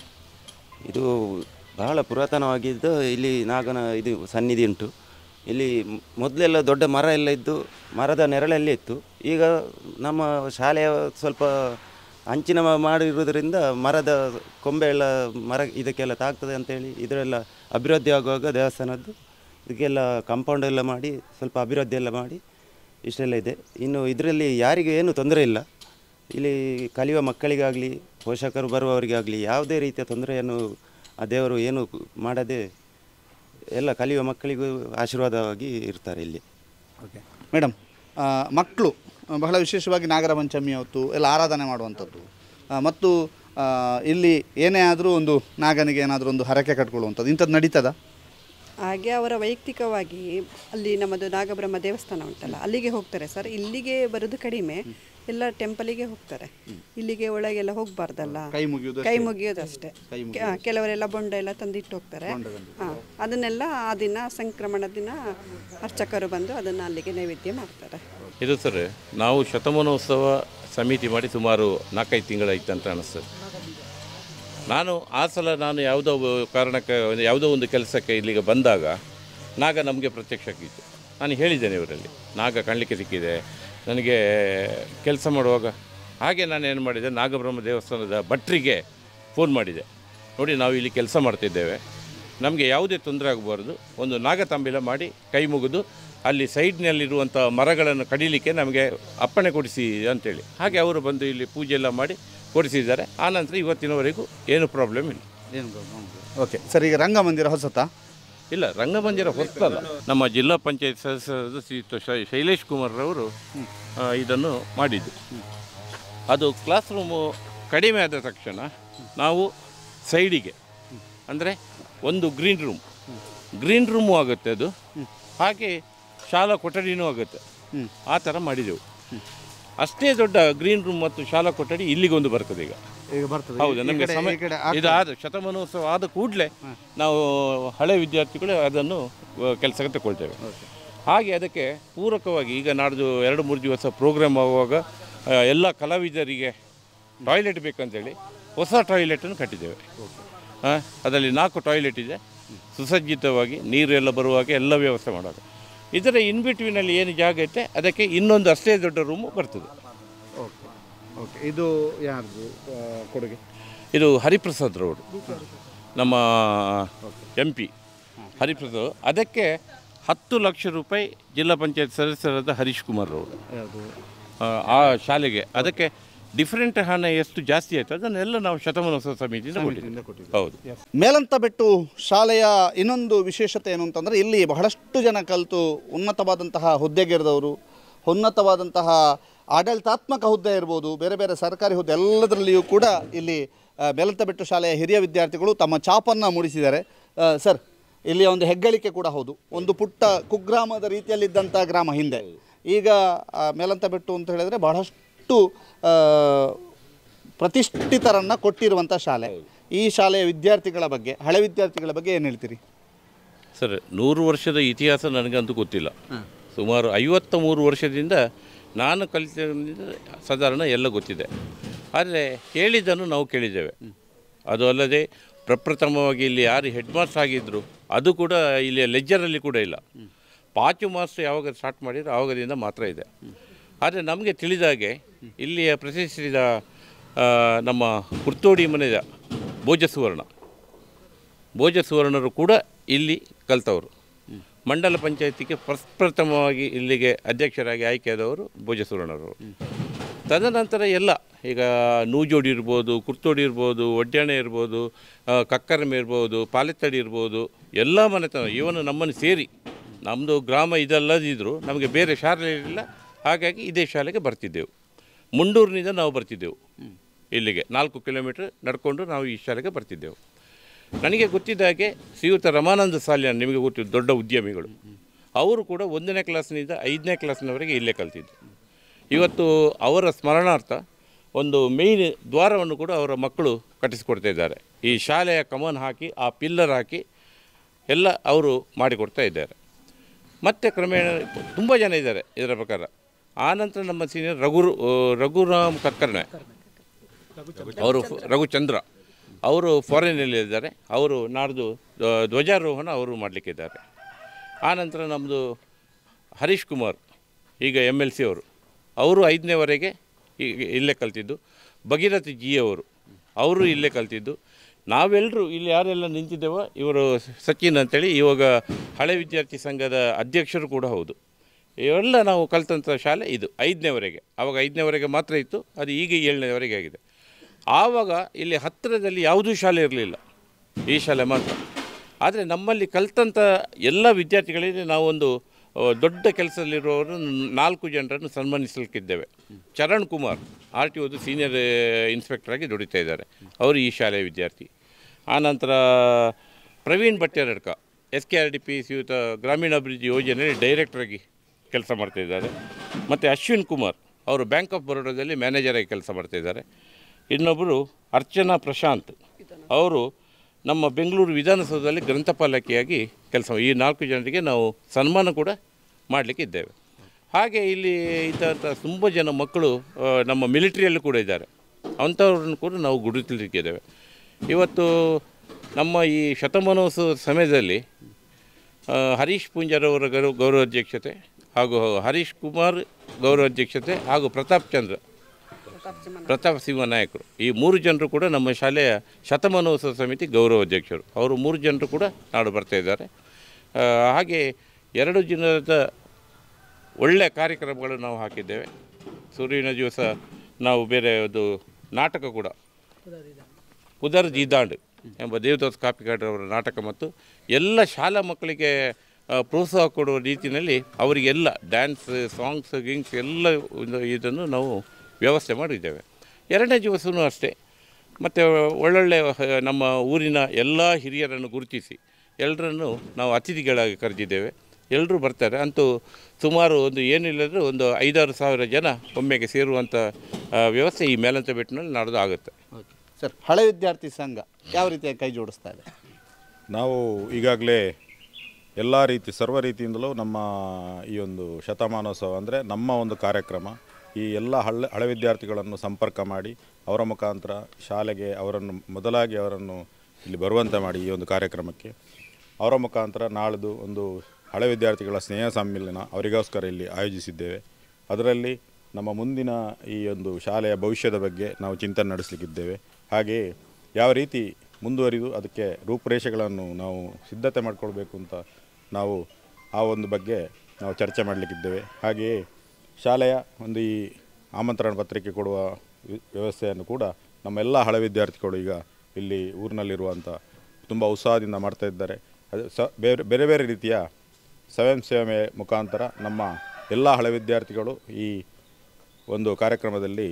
ಇದು ಬಹಳ ಪುರಾತನವಾಗಿದ್ದು ಇಲ್ಲಿ ನಾಗನ ಇದು ಸನ್ನಿಧಿ ಉಂಟು ಇಲ್ಲಿ ಮ್- ಮೊದಲೆಲ್ಲ ದೊಡ್ಡ ಮರ ಎಲ್ಲ ಇದ್ದು ಮರದ ನೆರಳಲ್ಲೇ ಇತ್ತು ಈಗ ನಮ್ಮ ಶಾಲೆಯ ಸ್ವಲ್ಪ ಅಂಚಿನ ಮ- ಮಾಡಿರುವುದರಿಂದ ಮರದ ಕೊಂಬೆ ಎಲ್ಲ ಮರ ಇದಕ್ಕೆಲ್ಲ ತಾಗ್ತದೆ ಅಂತೇಳಿ ಇದರೆಲ್ಲ ಅಭಿವೃದ್ಧಿ ಆಗುವಾಗ ದೇವಸ್ಥಾನದ್ದು ಇದಕ್ಕೆಲ್ಲ ಕಾಂಪೌಂಡ್ ಎಲ್ಲ ಮಾಡಿ ಸ್ವಲ್ಪ ಅಭಿವೃದ್ಧಿ ಎಲ್ಲ ಮಾಡಿ ಇಷ್ಟೆಲ್ಲ ಇದೆ ಇನ್ನು ಇದರಲ್ಲಿ ಯಾರಿಗೂ ಏನು ತೊಂದರೆ ಇಲ್ಲ ಇಲ್ಲಿ ಕಲಿಯುವ ಮಕ್ಕಳಿಗಾಗಲಿ ಪೋಷಕರು ಬರುವವರಿಗಾಗಲಿ ಯಾವುದೇ ರೀತಿಯ ತೊಂದರೆಯನ್ನು ಆ ದೇವರು ಏನು ಮಾಡದೆ ಎಲ್ಲ ಕಲಿಯುವ ಮಕ್ಕಳಿಗೂ ಆಶೀರ್ವಾದವಾಗಿ ಇರ್ತಾರೆ ಇಲ್ಲಿ ಓಕೆ ಮೇಡಮ್ ಮಕ್ಕಳು ಬಹಳ ವಿಶೇಷವಾಗಿ ನಾಗರ ಪಂಚಮಿ ಹೊತ್ತು ಎಲ್ಲ ಆರಾಧನೆ ಮಾಡುವಂಥದ್ದು ಆ, ಮತ್ತು ಆ, ಇಲ್ಲಿ ಏನೇ ಆದರೂ ಒಂದು ನಾಗನಿಗೆ ಏನಾದರೂ ಒಂದು ಹರಕೆ ಕಟ್ಕೊಳ್ಳುವಂಥದ್ದು ಇಂಥದ್ದು ನಡೀತದ ಹಾಗೆ ಅವರ ವೈಯಕ್ತಿಕವಾಗಿ ಅಲ್ಲಿ ನಮ್ಮದು ನಾಗಬ್ರಹ್ಮ ದೇವಸ್ಥಾನ ಉಂಟಲ್ಲ ಅಲ್ಲಿಗೆ ಹೋಗ್ತಾರೆ ಸರ್ ಇಲ್ಲಿಗೆ ಬರೋದು ಕಡಿಮೆ ಎಲ್ಲ ಟೆಂಪಲಿಗೆ ಹೋಗ್ತಾರೆ ಇಲ್ಲಿಗೆ ಒಳಗೆಲ್ಲ ಹೋಗಬಾರ್ದಲ್ಲ ಕೈ ಮುಗಿಯೋದು ಕೈ ಮುಗಿಯೋದಷ್ಟೇ ಕೆ- ಆ, ಕೆಲವರೆಲ್ಲ ಬೊಂಡ ಎಲ್ಲ ತಂದಿಟ್ಟು ಹೋಗ್ತಾರೆ ಹಾಂ ಅದನ್ನೆಲ್ಲ ಆ ದಿನ ಸಂಕ್ರಮಣ ದಿನ ಅರ್ಚಕರು ಬಂದು ಅದನ್ನು ಅಲ್ಲಿಗೆ ನೈವೇದ್ಯ ಮಾಡ್ತಾರೆ ಇದು ಸರ್ ನಾವು ಶತಮಾನೋತ್ಸವ ಸಮಿತಿ ಮಾಡಿ ಸುಮಾರು ನಾಲ್ಕೈದು ತಿಂಗಳಾಯ್ತು ಅಂತ ಅನಿಸ್ತದೆ ನಾನು ಆ ಸಲ ನಾನು ಯಾವುದೋ ಒ- ಕಾರಣಕ್ಕೆ ಒಂದು ಯಾವುದೋ ಒಂದು ಕೆಲಸಕ್ಕೆ ಇಲ್ಲಿಗೆ ಬಂದಾಗ ನಾಗ ನಮಗೆ ಪ್ರತ್ಯಕ್ಷ ಆಗಿತ್ತು ನಾನು ಹೇಳಿದ್ದೇನೆ ಇವರಲ್ಲಿ ನಾಗ ಕಾಣಲಿಕ್ಕೆ ಸಿಕ್ಕಿದೆ ನನಗೆ ಕೆಲಸ ಮಾಡುವಾಗ ಹಾಗೆ ನಾನು ಏನು ಮಾಡಿದೆ ನಾಗಬ್ರಹ್ಮ ದೇವಸ್ಥಾನದ ಭಟ್ರಿಗೆ ಫೋನ್ ಮಾಡಿದೆ ನೋಡಿ ನಾವು ಇಲ್ಲಿ ಕೆಲಸ ಮಾಡ್ತಿದ್ದೇವೆ ನಮಗೆ ಯಾವುದೇ ತೊಂದರೆ ಆಗಬಾರ್ದು ಒಂದು ನಾಗತಂಬಿಲ ಮಾಡಿ ಕೈ ಮುಗಿದು ಅಲ್ಲಿ ಸೈಡ್ನಲ್ಲಿರುವಂಥ ಮರಗಳನ್ನು ಕಡಿಲಿಕ್ಕೆ ನಮಗೆ ಅಪ್ಪಣೆ ಕೊಡಿಸಿ ಅಂತೇಳಿ ಹಾಗೆ ಅವರು ಬಂದು ಇಲ್ಲಿ ಪೂಜೆ ಎಲ್ಲ ಮಾಡಿ ಕೊಡಿಸಿದ್ದಾರೆ ಆನಂತರ ಇವತ್ತಿನವರೆಗೂ ಏನು ಪ್ರಾಬ್ಲಮ್ ಇಲ್ಲ ಏನು ಓಕೆ ಸರ್ ಈಗ ರಂಗಮಂದಿರ ಹೊಸತಾ ಇಲ್ಲ ರಂಗಮಂದಿರ ಹೊಸತಲ್ಲ ನಮ್ಮ ಜಿಲ್ಲಾ ಪಂಚಾಯತ್ ಸದಸ್ಯರಾದ ಶ್ರೀಯುತ ಶೈ- ಶೈಲೇಶ್ ಕುಮಾರ್ರವರು ಆ, ಇದನ್ನು ಮಾಡಿದ್ದು ಅದು ಕ್ಲಾಸ್ ರೂಮು ಕಡಿಮೆ ಆದ ತಕ್ಷಣ ನಾವು ಸೈಡಿಗೆ ಅಂದರೆ ಒಂದು ಗ್ರೀನ್ ರೂಮ್ ಗ್ರೀನ್ ರೂಮು ಆಗುತ್ತೆ ಅದು ಹಾಗೆ ಶಾಲಾ ಕೊಠಡಿನೂ ಆಗುತ್ತೆ ಆ ಥರ ಮಾಡಿದೆವು ಅಷ್ಟೇ ದೊಡ್ಡ ಗ್ರೀನ್ ರೂಮ್ ಮತ್ತು ಶಾಲಾ ಕೊಠಡಿ ಇಲ್ಲಿಗೊಂದು ಬರ್ತದೆ ಈಗ ಈಗ ಬರ್ತದೆ ಹೌದು ಈ ನಮಗೆ ಕಡೆ- ಸಮಯ ಈ ಕಡೆ ಇದು ಆದ ಶತಮಾನೋತ್ಸವ ಆದ ಕೂಡಲೇ ನಾವು ಹಳೆ ವಿದ್ಯಾರ್ಥಿಗಳು ಅದನ್ನು ಆ, ಕೆಲಸಕ್ಕೆ ತಗೊಳ್ತೇವೆ ಹಾಗೆ ಅದಕ್ಕೆ ಪೂರಕವಾಗಿ ಈಗ ನಾಡ್ದು ಎರಡು ಮೂರು ದಿವಸ ಪ್ರೋಗ್ರಾಮ್ ಆಗುವಾಗ ಆ, ಎಲ್ಲ ಕಲಾವಿದರಿಗೆ ಟಾಯ್ಲೆಟ್ ಬೇಕಂತೇಳಿ ಹೊಸ ಟಾಯ್ಲೆಟನ್ನು ಕಟ್ಟಿದ್ದೇವೆ ಆ, ಅದರಲ್ಲಿ ನಾಲ್ಕು ಟಾಯ್ಲೆಟ್ ಇದೆ ಸುಸಜ್ಜಿತವಾಗಿ ನೀರು ಎಲ್ಲ ಬರುವಾಗ ಎಲ್ಲ ವ್ಯವಸ್ಥೆ ಮಾಡೋದು ಇದರ ಇನ್ ಬಿಟ್ವೀನಲ್ಲಿ ಏನು ಜಾಗ ಐತೆ ಅದಕ್ಕೆ ಇನ್ನೊಂದು ಅಷ್ಟೇ ದೊಡ್ಡ ರೂಮು ಬರ್ತದೆ ಓಕೆ ಓಕೆ ಇದು ಯಾರ್ದು ಆ, ಕೊಡುಗೆ ಇದು ಹರಿಪ್ರಸಾದ್ ರವರು ನಮ್ಮ ಎಂ ಪಿ ಹರಿಪ್ರಸಾದ್ ಅದಕ್ಕೆ ಹತ್ತು ಲಕ್ಷ ರೂಪಾಯಿ ಜಿಲ್ಲಾ ಪಂಚಾಯತ್ ಸದಸ್ಯರಾದ ಹರೀಶ್ ಕುಮಾರ್ ಅವರು ಯಾವುದು ಆ, ಆ ಶಾಲೆಗೆ ಅದಕ್ಕೆ ಡಿಫರೆಂಟ್ ಹಣ ಎಷ್ಟು ಜಾಸ್ತಿ ಆಯಿತು ಅದನ್ನೆಲ್ಲ ನಾವು ಶತಮಾನೋತ್ಸವ ಸಮಿತಿಯಿಂದ ಕೊಟ್ಟಿದ್ದೀವಿ ಹೌದು ಮೇಲಂತಬೆಟ್ಟು ಶಾಲೆಯ ಇನ್ನೊಂದು ವಿಶೇಷತೆ ಏನು ಅಂತಂದರೆ ಇಲ್ಲಿ ಬಹಳಷ್ಟು ಜನ ಕಲಿತು ಉನ್ನತವಾದಂತಹ ಹುದ್ದೆಗೇರಿದವರು ಉನ್ನತವಾದಂತಹ ಆಡಳಿತಾತ್ಮಕ ಹುದ್ದೆ ಇರ್ಬೋದು ಬೇರೆ ಬೇರೆ ಸರ್ಕಾರಿ ಹುದ್ದೆ ಎಲ್ಲದರಲ್ಲಿಯೂ ಕೂಡ ಇಲ್ಲಿ ಆ, ಮೇಲಂತಬೆಟ್ಟು ಶಾಲೆಯ ಹಿರಿಯ ವಿದ್ಯಾರ್ಥಿಗಳು ತಮ್ಮ ಛಾಪನ್ನು ಮೂಡಿಸಿದ್ದಾರೆ ಆ, ಸರ್ ಇಲ್ಲಿ ಒಂದು ಹೆಗ್ಗಳಿಕೆ ಕೂಡ ಹೌದು ಒಂದು ಪುಟ್ಟ ಕುಗ್ರಾಮದ ರೀತಿಯಲ್ಲಿದ್ದಂಥ ಗ್ರಾಮ ಹಿಂದೆ ಈಗ ಆ, ಮೇಲಂತಬೆಟ್ಟು ಅಂತ ಹೇಳಿದರೆ ಬಹಳಷ್ಟು ಆ, ಪ್ರತಿಷ್ಠಿತರನ್ನ ಕೊಟ್ಟಿರುವಂಥ ಶಾಲೆ ಈ ಶಾಲೆಯ ವಿದ್ಯಾರ್ಥಿಗಳ ಬಗ್ಗೆ ಹಳೆ ವಿದ್ಯಾರ್ಥಿಗಳ ಬಗ್ಗೆ ಏನು ಹೇಳ್ತೀರಿ ಸರ್ ನೂರು ವರ್ಷದ ಇತಿಹಾಸ ನನಗಂತೂ ಗೊತ್ತಿಲ್ಲ ಸುಮಾರು ಐವತ್ತ ಮೂರು ವರ್ಷದಿಂದ ನಾನು ಕಲಿತಿದ್ದರಿಂದ ಸಾಧಾರಣ ಎಲ್ಲ ಗೊತ್ತಿದೆ ಆದರೆ ಕೇಳಿದ್ದನ್ನು ನಾವು ಕೇಳಿದ್ದೇವೆ ಅದು ಅಲ್ಲದೆ ಪ್ರಪ್ರಥಮವಾಗಿ ಇಲ್ಲಿ ಯಾರು ಹೆಡ್ ಮಾಸ್ಟರ್ ಆಗಿದ್ದರು ಅದು ಕೂಡ ಇಲ್ಲಿ ಲೆಜ್ಜರಲ್ಲಿ ಕೂಡ ಇಲ್ಲ ಪಾಚು ಮಾಸ್ಟರ್ ಯಾವಾಗ ಸ್ಟಾರ್ಟ್ ಮಾಡಿದ್ರು ಆವಾಗದಿಂದ ಮಾತ್ರ ಇದೆ ಆದರೆ ನಮಗೆ ತಿಳಿದ ಹಾಗೆ ಇಲ್ಲಿಯ ಪ್ರತಿಷ್ಠಿತ ಆ, ನಮ್ಮ ಕುರ್ತೋಡಿ ಮನೆಯ ಭೋಜ ಸುವರ್ಣ ಭೋಜ ಸುವರ್ಣರು ಕೂಡ ಇಲ್ಲಿ ಕಲ್ತವರು ಮಂಡಲ ಪಂಚಾಯತಿಗೆ ಪ್ರಪ್ರಥಮವಾಗಿ ಇಲ್ಲಿಗೆ ಅಧ್ಯಕ್ಷರಾಗಿ ಆಯ್ಕೆಯಾದವರು ಭೋಜ ಸುವರ್ಣರು ತದನಂತರ ಎಲ್ಲ ಈಗ ನೂಜೋಡಿ ಇರ್ಬೋದು ಕುರ್ತೋಡಿ ಇರ್ಬೋದು ಒಡ್ಯಾಣೆ ಇರ್ಬೋದು ಆ, ಕಕ್ಕರಮೆ ಇರ್ಬೋದು ಪಾಲೆತ್ತಡಿ ಇರ್ಬೋದು ಎಲ್ಲ ಮನೆತನ ಇವನು ನಮ್ಮನ್ನು ಸೇರಿ ನಮ್ಮದು ಗ್ರಾಮ ಇದಲ್ಲದಿದ್ದರೂ ನಮಗೆ ಬೇರೆ ಶಾಲೆ ಇರಲಿಲ್ಲ ಹಾಗಾಗಿ ಇದೇ ಶಾಲೆಗೆ ಬರ್ತಿದ್ದೆವು ಮುಂಡೂರಿನಿಂದ ನಾವು ಬರ್ತಿದ್ದೆವು ಇಲ್ಲಿಗೆ ನಾಲ್ಕು ಕಿಲೋಮೀಟ್ರ್ ನಡ್ಕೊಂಡು ನಾವು ಈ ಶಾಲೆಗೆ ಬರ್ತಿದ್ದೆವು ನನಗೆ ಗೊತ್ತಿದ್ದ ಹಾಗೆ ಶ್ರೀಯುತ ರಮಾನಂದ ಸಾಲ್ಯಾನ್ ನಿಮಗೆ ಗೊತ್ತಿದ್ದು ದೊಡ್ಡ ಉದ್ಯಮಿಗಳು ಅವರು ಕೂಡ ಒಂದನೇ ಕ್ಲಾಸ್ನಿಂದ ಐದನೇ ಕ್ಲಾಸ್ನವರೆಗೆ ಇಲ್ಲೇ ಕಲ್ತಿದ್ದು ಇವತ್ತು ಅವರ ಸ್ಮರಣಾರ್ಥ ಒಂದು ಮೇಯ್ನ್ ದ್ವಾರವನ್ನು ಕೂಡ ಅವರ ಮಕ್ಕಳು ಕಟ್ಟಿಸಿಕೊಡ್ತಾ ಇದ್ದಾರೆ ಈ ಶಾಲೆಯ ಕಮನ್ ಹಾಕಿ ಆ ಪಿಲ್ಲರ್ ಹಾಕಿ ಎಲ್ಲ ಅವರು ಮಾಡಿಕೊಡ್ತಾ ಇದ್ದಾರೆ ಮತ್ತು ಕ್ರಮೇಣ ತುಂಬ ಜನ ಇದ್ದಾರೆ ಇದರ ಪ್ರಕಾರ ಆನಂತರ ನಮ್ಮ ಸೀನಿಯರ್ ರಘು ರಘುರಾಮ್ ಕಕ್ಕರ್ಣೆ ಅವರು ಫ- ರಘುಚಂದ್ರ ಅವರು ಫಾರಿನಲ್ಲಿ ಇದ್ದಾರೆ ಅವರು ನಾಡ್ದು ಧ್ವ- ಧ್ವಜಾರೋಹಣ ಅವರು ಮಾಡಲಿಕ್ಕಿದ್ದಾರೆ ಆನಂತರ ನಮ್ಮದು ಹರೀಶ್ ಕುಮಾರ್ ಈಗ ಎಮ್ ಎಲ್ ಸಿ ಅವರು ಅವರು ಐದನೇವರೆಗೆ ಈಗ ಇಲ್ಲೇ ಕಲ್ತಿದ್ದು ಭಗೀರಥ್ ಜಿ ಅವರು ಅವರು ಇಲ್ಲೇ ಕಲ್ತಿದ್ದು ನಾವೆಲ್ಲರೂ ಇಲ್ಲಿ ಯಾರೆಲ್ಲ ನಿಂತಿದ್ದೇವೋ ಇವರು ಸಚಿನ್ ಅಂತೇಳಿ ಇವಾಗ ಹಳೆ ವಿದ್ಯಾರ್ಥಿ ಸಂಘದ ಅಧ್ಯಕ್ಷರು ಕೂಡ ಹೌದು ಇವೆಲ್ಲ ನಾವು ಕಲ್ತಂಥ ಶಾಲೆ ಇದು ಐದನೇವರೆಗೆ ಆವಾಗ ಐದನೇವರೆಗೆ ಮಾತ್ರ ಇತ್ತು ಅದು ಈಗ ಏಳನೇವರೆಗೆ ಆಗಿದೆ ಆವಾಗ ಇಲ್ಲಿ ಹತ್ತಿರದಲ್ಲಿ ಯಾವುದೂ ಶಾಲೆ ಇರಲಿಲ್ಲ ಈ ಶಾಲೆ ಮಾತ್ರ ಆದರೆ ನಮ್ಮಲ್ಲಿ ಕಲ್ತಂಥ ಎಲ್ಲ ವಿದ್ಯಾರ್ಥಿಗಳಿಗೆ ನಾವೊಂದು ಆ, ದೊಡ್ಡ ಕೆಲಸದಲ್ಲಿರುವವರು ನಾಲ್ಕು ಜನರನ್ನು ಸನ್ಮಾನಿಸಲಿಕ್ಕಿದ್ದೇವೆ ಚರಣ್ ಕುಮಾರ್ ಆರ್ ಟಿ ಒದು ಸೀನಿಯರ್ ಇನ್ಸ್ಪೆಕ್ಟರಾಗಿ ದುಡಿತಾ ಇದ್ದಾರೆ ಅವರು ಈ ಶಾಲೆಯ ವಿದ್ಯಾರ್ಥಿ ಆನಂತರ Praveen Bhatyaradka S K R D P ಶ್ರೀಯುತ ಗ್ರಾಮೀಣಾಭಿವೃದ್ಧಿ ಯೋಜನೆಯಲ್ಲಿ ಡೈರೆಕ್ಟರಾಗಿ ಕೆಲಸ ಮಾಡ್ತಾಯಿದ್ದಾರೆ ಮತ್ತು ಅಶ್ವಿನ್ ಕುಮಾರ್ ಅವರು ಬ್ಯಾಂಕ್ ಆಫ್ ಬರೋಡಾದಲ್ಲಿ ಮ್ಯಾನೇಜರಾಗಿ ಕೆಲಸ ಮಾಡ್ತಾಯಿದ್ದಾರೆ ಇನ್ನೊಬ್ಬರು ಅರ್ಚನಾ ಪ್ರಶಾಂತ್ ಅವರು ನಮ್ಮ ಬೆಂಗಳೂರು ವಿಧಾನಸೌಧದಲ್ಲಿ ಗ್ರಂಥಪಾಲಕಿಯಾಗಿ ಕೆಲಸ ಈ ನಾಲ್ಕು ಜನರಿಗೆ ನಾವು ಸನ್ಮಾನ ಕೂಡ ಮಾಡಲಿಕ್ಕೆ ಇದ್ದೇವೆ ಹಾಗೆ ಇಲ್ಲಿ ಇದ್ದಂಥ ತುಂಬ ಜನ ಮಕ್ಕಳು ಆ, ನಮ್ಮ ಮಿಲಿಟ್ರಿಯಲ್ಲೂ ಕೂಡ ಇದ್ದಾರೆ ಅಂಥವ್ರನ್ನು ಕೂಡ ನಾವು ಗುರುತಿಸಲಿಕ್ಕಿದ್ದೇವೆ ಇವತ್ತು ನಮ್ಮ ಈ ಶತಮಾನೋತ್ಸವ ಸಮಯದಲ್ಲಿ ಆ, ಹರೀಶ್ ಪೂಂಜಾರವರ ಗೌರವ ಗೌರವಾಧ್ಯಕ್ಷತೆ ಹಾಗೂ ಹರೀಶ್ ಕುಮಾರ್ ಗೌರವಾಧ್ಯಕ್ಷತೆ ಹಾಗೂ ಪ್ರತಾಪ್ ಚಂದ್ರ ಪ್ರತಾಪ್ ಸಿಂಹ ನಾಯಕರು ಈ ಮೂರು ಜನರು ಕೂಡ ನಮ್ಮ ಶಾಲೆಯ ಶತಮಾನೋತ್ಸವ ಸಮಿತಿ ಗೌರವಾಧ್ಯಕ್ಷರು ಅವರು ಮೂರು ಜನರು ಕೂಡ ನಾಡು ಬರ್ತಾ ಇದ್ದಾರೆ ಆ, ಹಾಗೆ ಎರಡು ದಿನದ ಒಳ್ಳೆಯ ಕಾರ್ಯಕ್ರಮಗಳು ನಾವು ಹಾಕಿದ್ದೇವೆ ಸೂರ್ಯನ ದಿವಸ ನಾವು ಬೇರೆ ಒಂದು ನಾಟಕ ಕೂಡ ಉದರ್ ಜೀದಾಂಡ್ ಎಂಬ ದೇವದಾಸ್ ಕಾಪಿಕಾಡ್ರ ಅವರ ನಾಟಕ ಮತ್ತು ಎಲ್ಲ ಶಾಲಾ ಮಕ್ಕಳಿಗೆ ಆ, ಪ್ರೋತ್ಸಾಹ ಕೊಡುವ ರೀತಿಯಲ್ಲಿ ಅವರಿಗೆಲ್ಲ ಡ್ಯಾನ್ಸ್ ಸಾಂಗ್ಸ್ ಗಿಂಗ್ಸ್ ಎಲ್ಲ ಒಂದು ಇದನ್ನು ನಾವು ವ್ಯವಸ್ಥೆ ಮಾಡಿದ್ದೇವೆ ಎರಡನೇ ದಿವಸವೂ ಅಷ್ಟೇ ಮತ್ತು ಒಳ್ಳೊಳ್ಳೆ ಹ- ನಮ್ಮ ಊರಿನ ಎಲ್ಲ ಹಿರಿಯರನ್ನು ಗುರುತಿಸಿ ಎಲ್ಲರನ್ನು ನಾವು ಅತಿಥಿಗಳಾಗಿ ಕರೆದಿದ್ದೇವೆ ಎಲ್ಲರೂ ಬರ್ತಾರೆ ಅಂತೂ ಸುಮಾರು ಒಂದು ಏನಿಲ್ಲದರೂ ಒಂದು ಐದಾರು ಸಾವಿರ ಜನ ಒಮ್ಮೆಗೆ ಸೇರುವಂಥ ಆ, ವ್ಯವಸ್ಥೆ ಈ ಮೇಲಂತ ಬೆಟ್ಟಿನಲ್ಲಿ ನಡೆದು ಆಗುತ್ತೆ ಓಕೆ ಸರ್ ಹಳೆ ವಿದ್ಯಾರ್ಥಿ ಸಂಘ ಯಾವ ರೀತಿಯಾಗಿ ಕೈ ಜೋಡಿಸ್ತಾ ಇದೆ ನಾವು ಈಗಾಗಲೇ ಎಲ್ಲ ರೀತಿ ಸರ್ವ ರೀತಿಯಿಂದಲೂ ನಮ್ಮ ಈ ಒಂದು ಶತಮಾನೋತ್ಸವ ಅಂದರೆ ನಮ್ಮ ಒಂದು ಕಾರ್ಯಕ್ರಮ ಈ ಎಲ್ಲ ಹಳೆ ಹಳೆ ವಿದ್ಯಾರ್ಥಿಗಳನ್ನು ಸಂಪರ್ಕ ಮಾಡಿ ಅವರ ಮುಖಾಂತರ ಶಾಲೆಗೆ ಅವರನ್ನು ಮೊದಲಾಗಿ ಅವರನ್ನು ಇಲ್ಲಿ ಬರುವಂತೆ ಮಾಡಿ ಈ ಒಂದು ಕಾರ್ಯಕ್ರಮಕ್ಕೆ ಅವರ ಮುಖಾಂತರ ನಾಳ್ದು ಒಂದು ಹಳೆ ವಿದ್ಯಾರ್ಥಿಗಳ ಸ್ನೇಹ ಸಮ್ಮಿಲನ ಅವರಿಗೋಸ್ಕರ ಇಲ್ಲಿ ಆಯೋಜಿಸಿದ್ದೇವೆ ಅದರಲ್ಲಿ ನಮ್ಮ ಮುಂದಿನ ಈ ಒಂದು ಶಾಲೆಯ ಭವಿಷ್ಯದ ಬಗ್ಗೆ ನಾವು ಚಿಂತನೆ ನಡೆಸಲಿಕ್ಕಿದ್ದೇವೆ ಹಾಗೆಯೇ ಯಾವ ರೀತಿ ಮುಂದುವರಿದು ಅದಕ್ಕೆ ರೂಪುರೇಷೆಗಳನ್ನು ನಾವು ಸಿದ್ಧತೆ ಮಾಡಿಕೊಳ್ಬೇಕು ಅಂತ ನಾವು ಆ ಒಂದು ಬಗ್ಗೆ ನಾವು ಚರ್ಚೆ ಮಾಡಲಿಕ್ಕಿದ್ದೇವೆ ಹಾಗೆಯೇ ಶಾಲೆಯ ಒಂದು ಈ ಆಮಂತ್ರಣ ಪತ್ರಿಕೆ ಕೊಡುವ ವಿ- ವ್ಯವಸ್ಥೆಯನ್ನು ಕೂಡ ನಮ್ಮ ಎಲ್ಲ ಹಳೆ ವಿದ್ಯಾರ್ಥಿಗಳು ಈಗ ಇಲ್ಲಿ ಊರಿನಲ್ಲಿರುವಂಥ ತುಂಬ ಉತ್ಸಾಹದಿಂದ ಮಾಡ್ತಾ ಇದ್ದಾರೆ ಅದು ಸ ಬೇರೆ ಬೇರೆ ಬೇರೆ ರೀತಿಯ ಸ್ವಯಂ ಸೇವೆ ಮುಖಾಂತರ ನಮ್ಮ ಎಲ್ಲ ಹಳೆ ವಿದ್ಯಾರ್ಥಿಗಳು ಈ ಒಂದು ಕಾರ್ಯಕ್ರಮದಲ್ಲಿ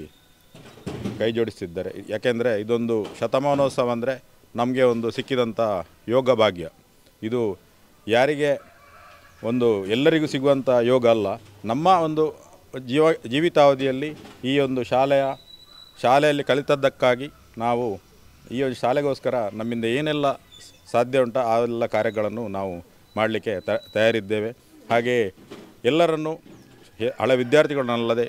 ಕೈ ಜೋಡಿಸ್ತಿದ್ದಾರೆ ಯಾಕೆಂದರೆ ಇದೊಂದು ಶತಮಾನೋತ್ಸವ ಅಂದರೆ ನಮಗೆ ಒಂದು ಸಿಕ್ಕಿದಂಥ ಯೋಗ ಭಾಗ್ಯ ಇದು ಯಾರಿಗೆ ಒಂದು ಎಲ್ಲರಿಗೂ ಸಿಗುವಂಥ ಯೋಗ ಅಲ್ಲ ನಮ್ಮ ಒಂದು ಜೀವ ಜೀವಿತಾವಧಿಯಲ್ಲಿ ಈ ಒಂದು ಶಾಲೆಯ ಶಾಲೆಯಲ್ಲಿ ಕಲಿತದ್ದಕ್ಕಾಗಿ ನಾವು ಈ ಒಂದು ಶಾಲೆಗೋಸ್ಕರ ನಮ್ಮಿಂದ ಏನೆಲ್ಲ ಸಾಧ್ಯ ಉಂಟ ಆ ಎಲ್ಲ ಕಾರ್ಯಗಳನ್ನು ನಾವು ಮಾಡಲಿಕ್ಕೆ ತ ತಯಾರಿದ್ದೇವೆ ಹಾಗೆಯೇ ಎಲ್ಲರನ್ನೂ ಹೆ- ಹಳೆ ವಿದ್ಯಾರ್ಥಿಗಳನ್ನಲ್ಲದೆ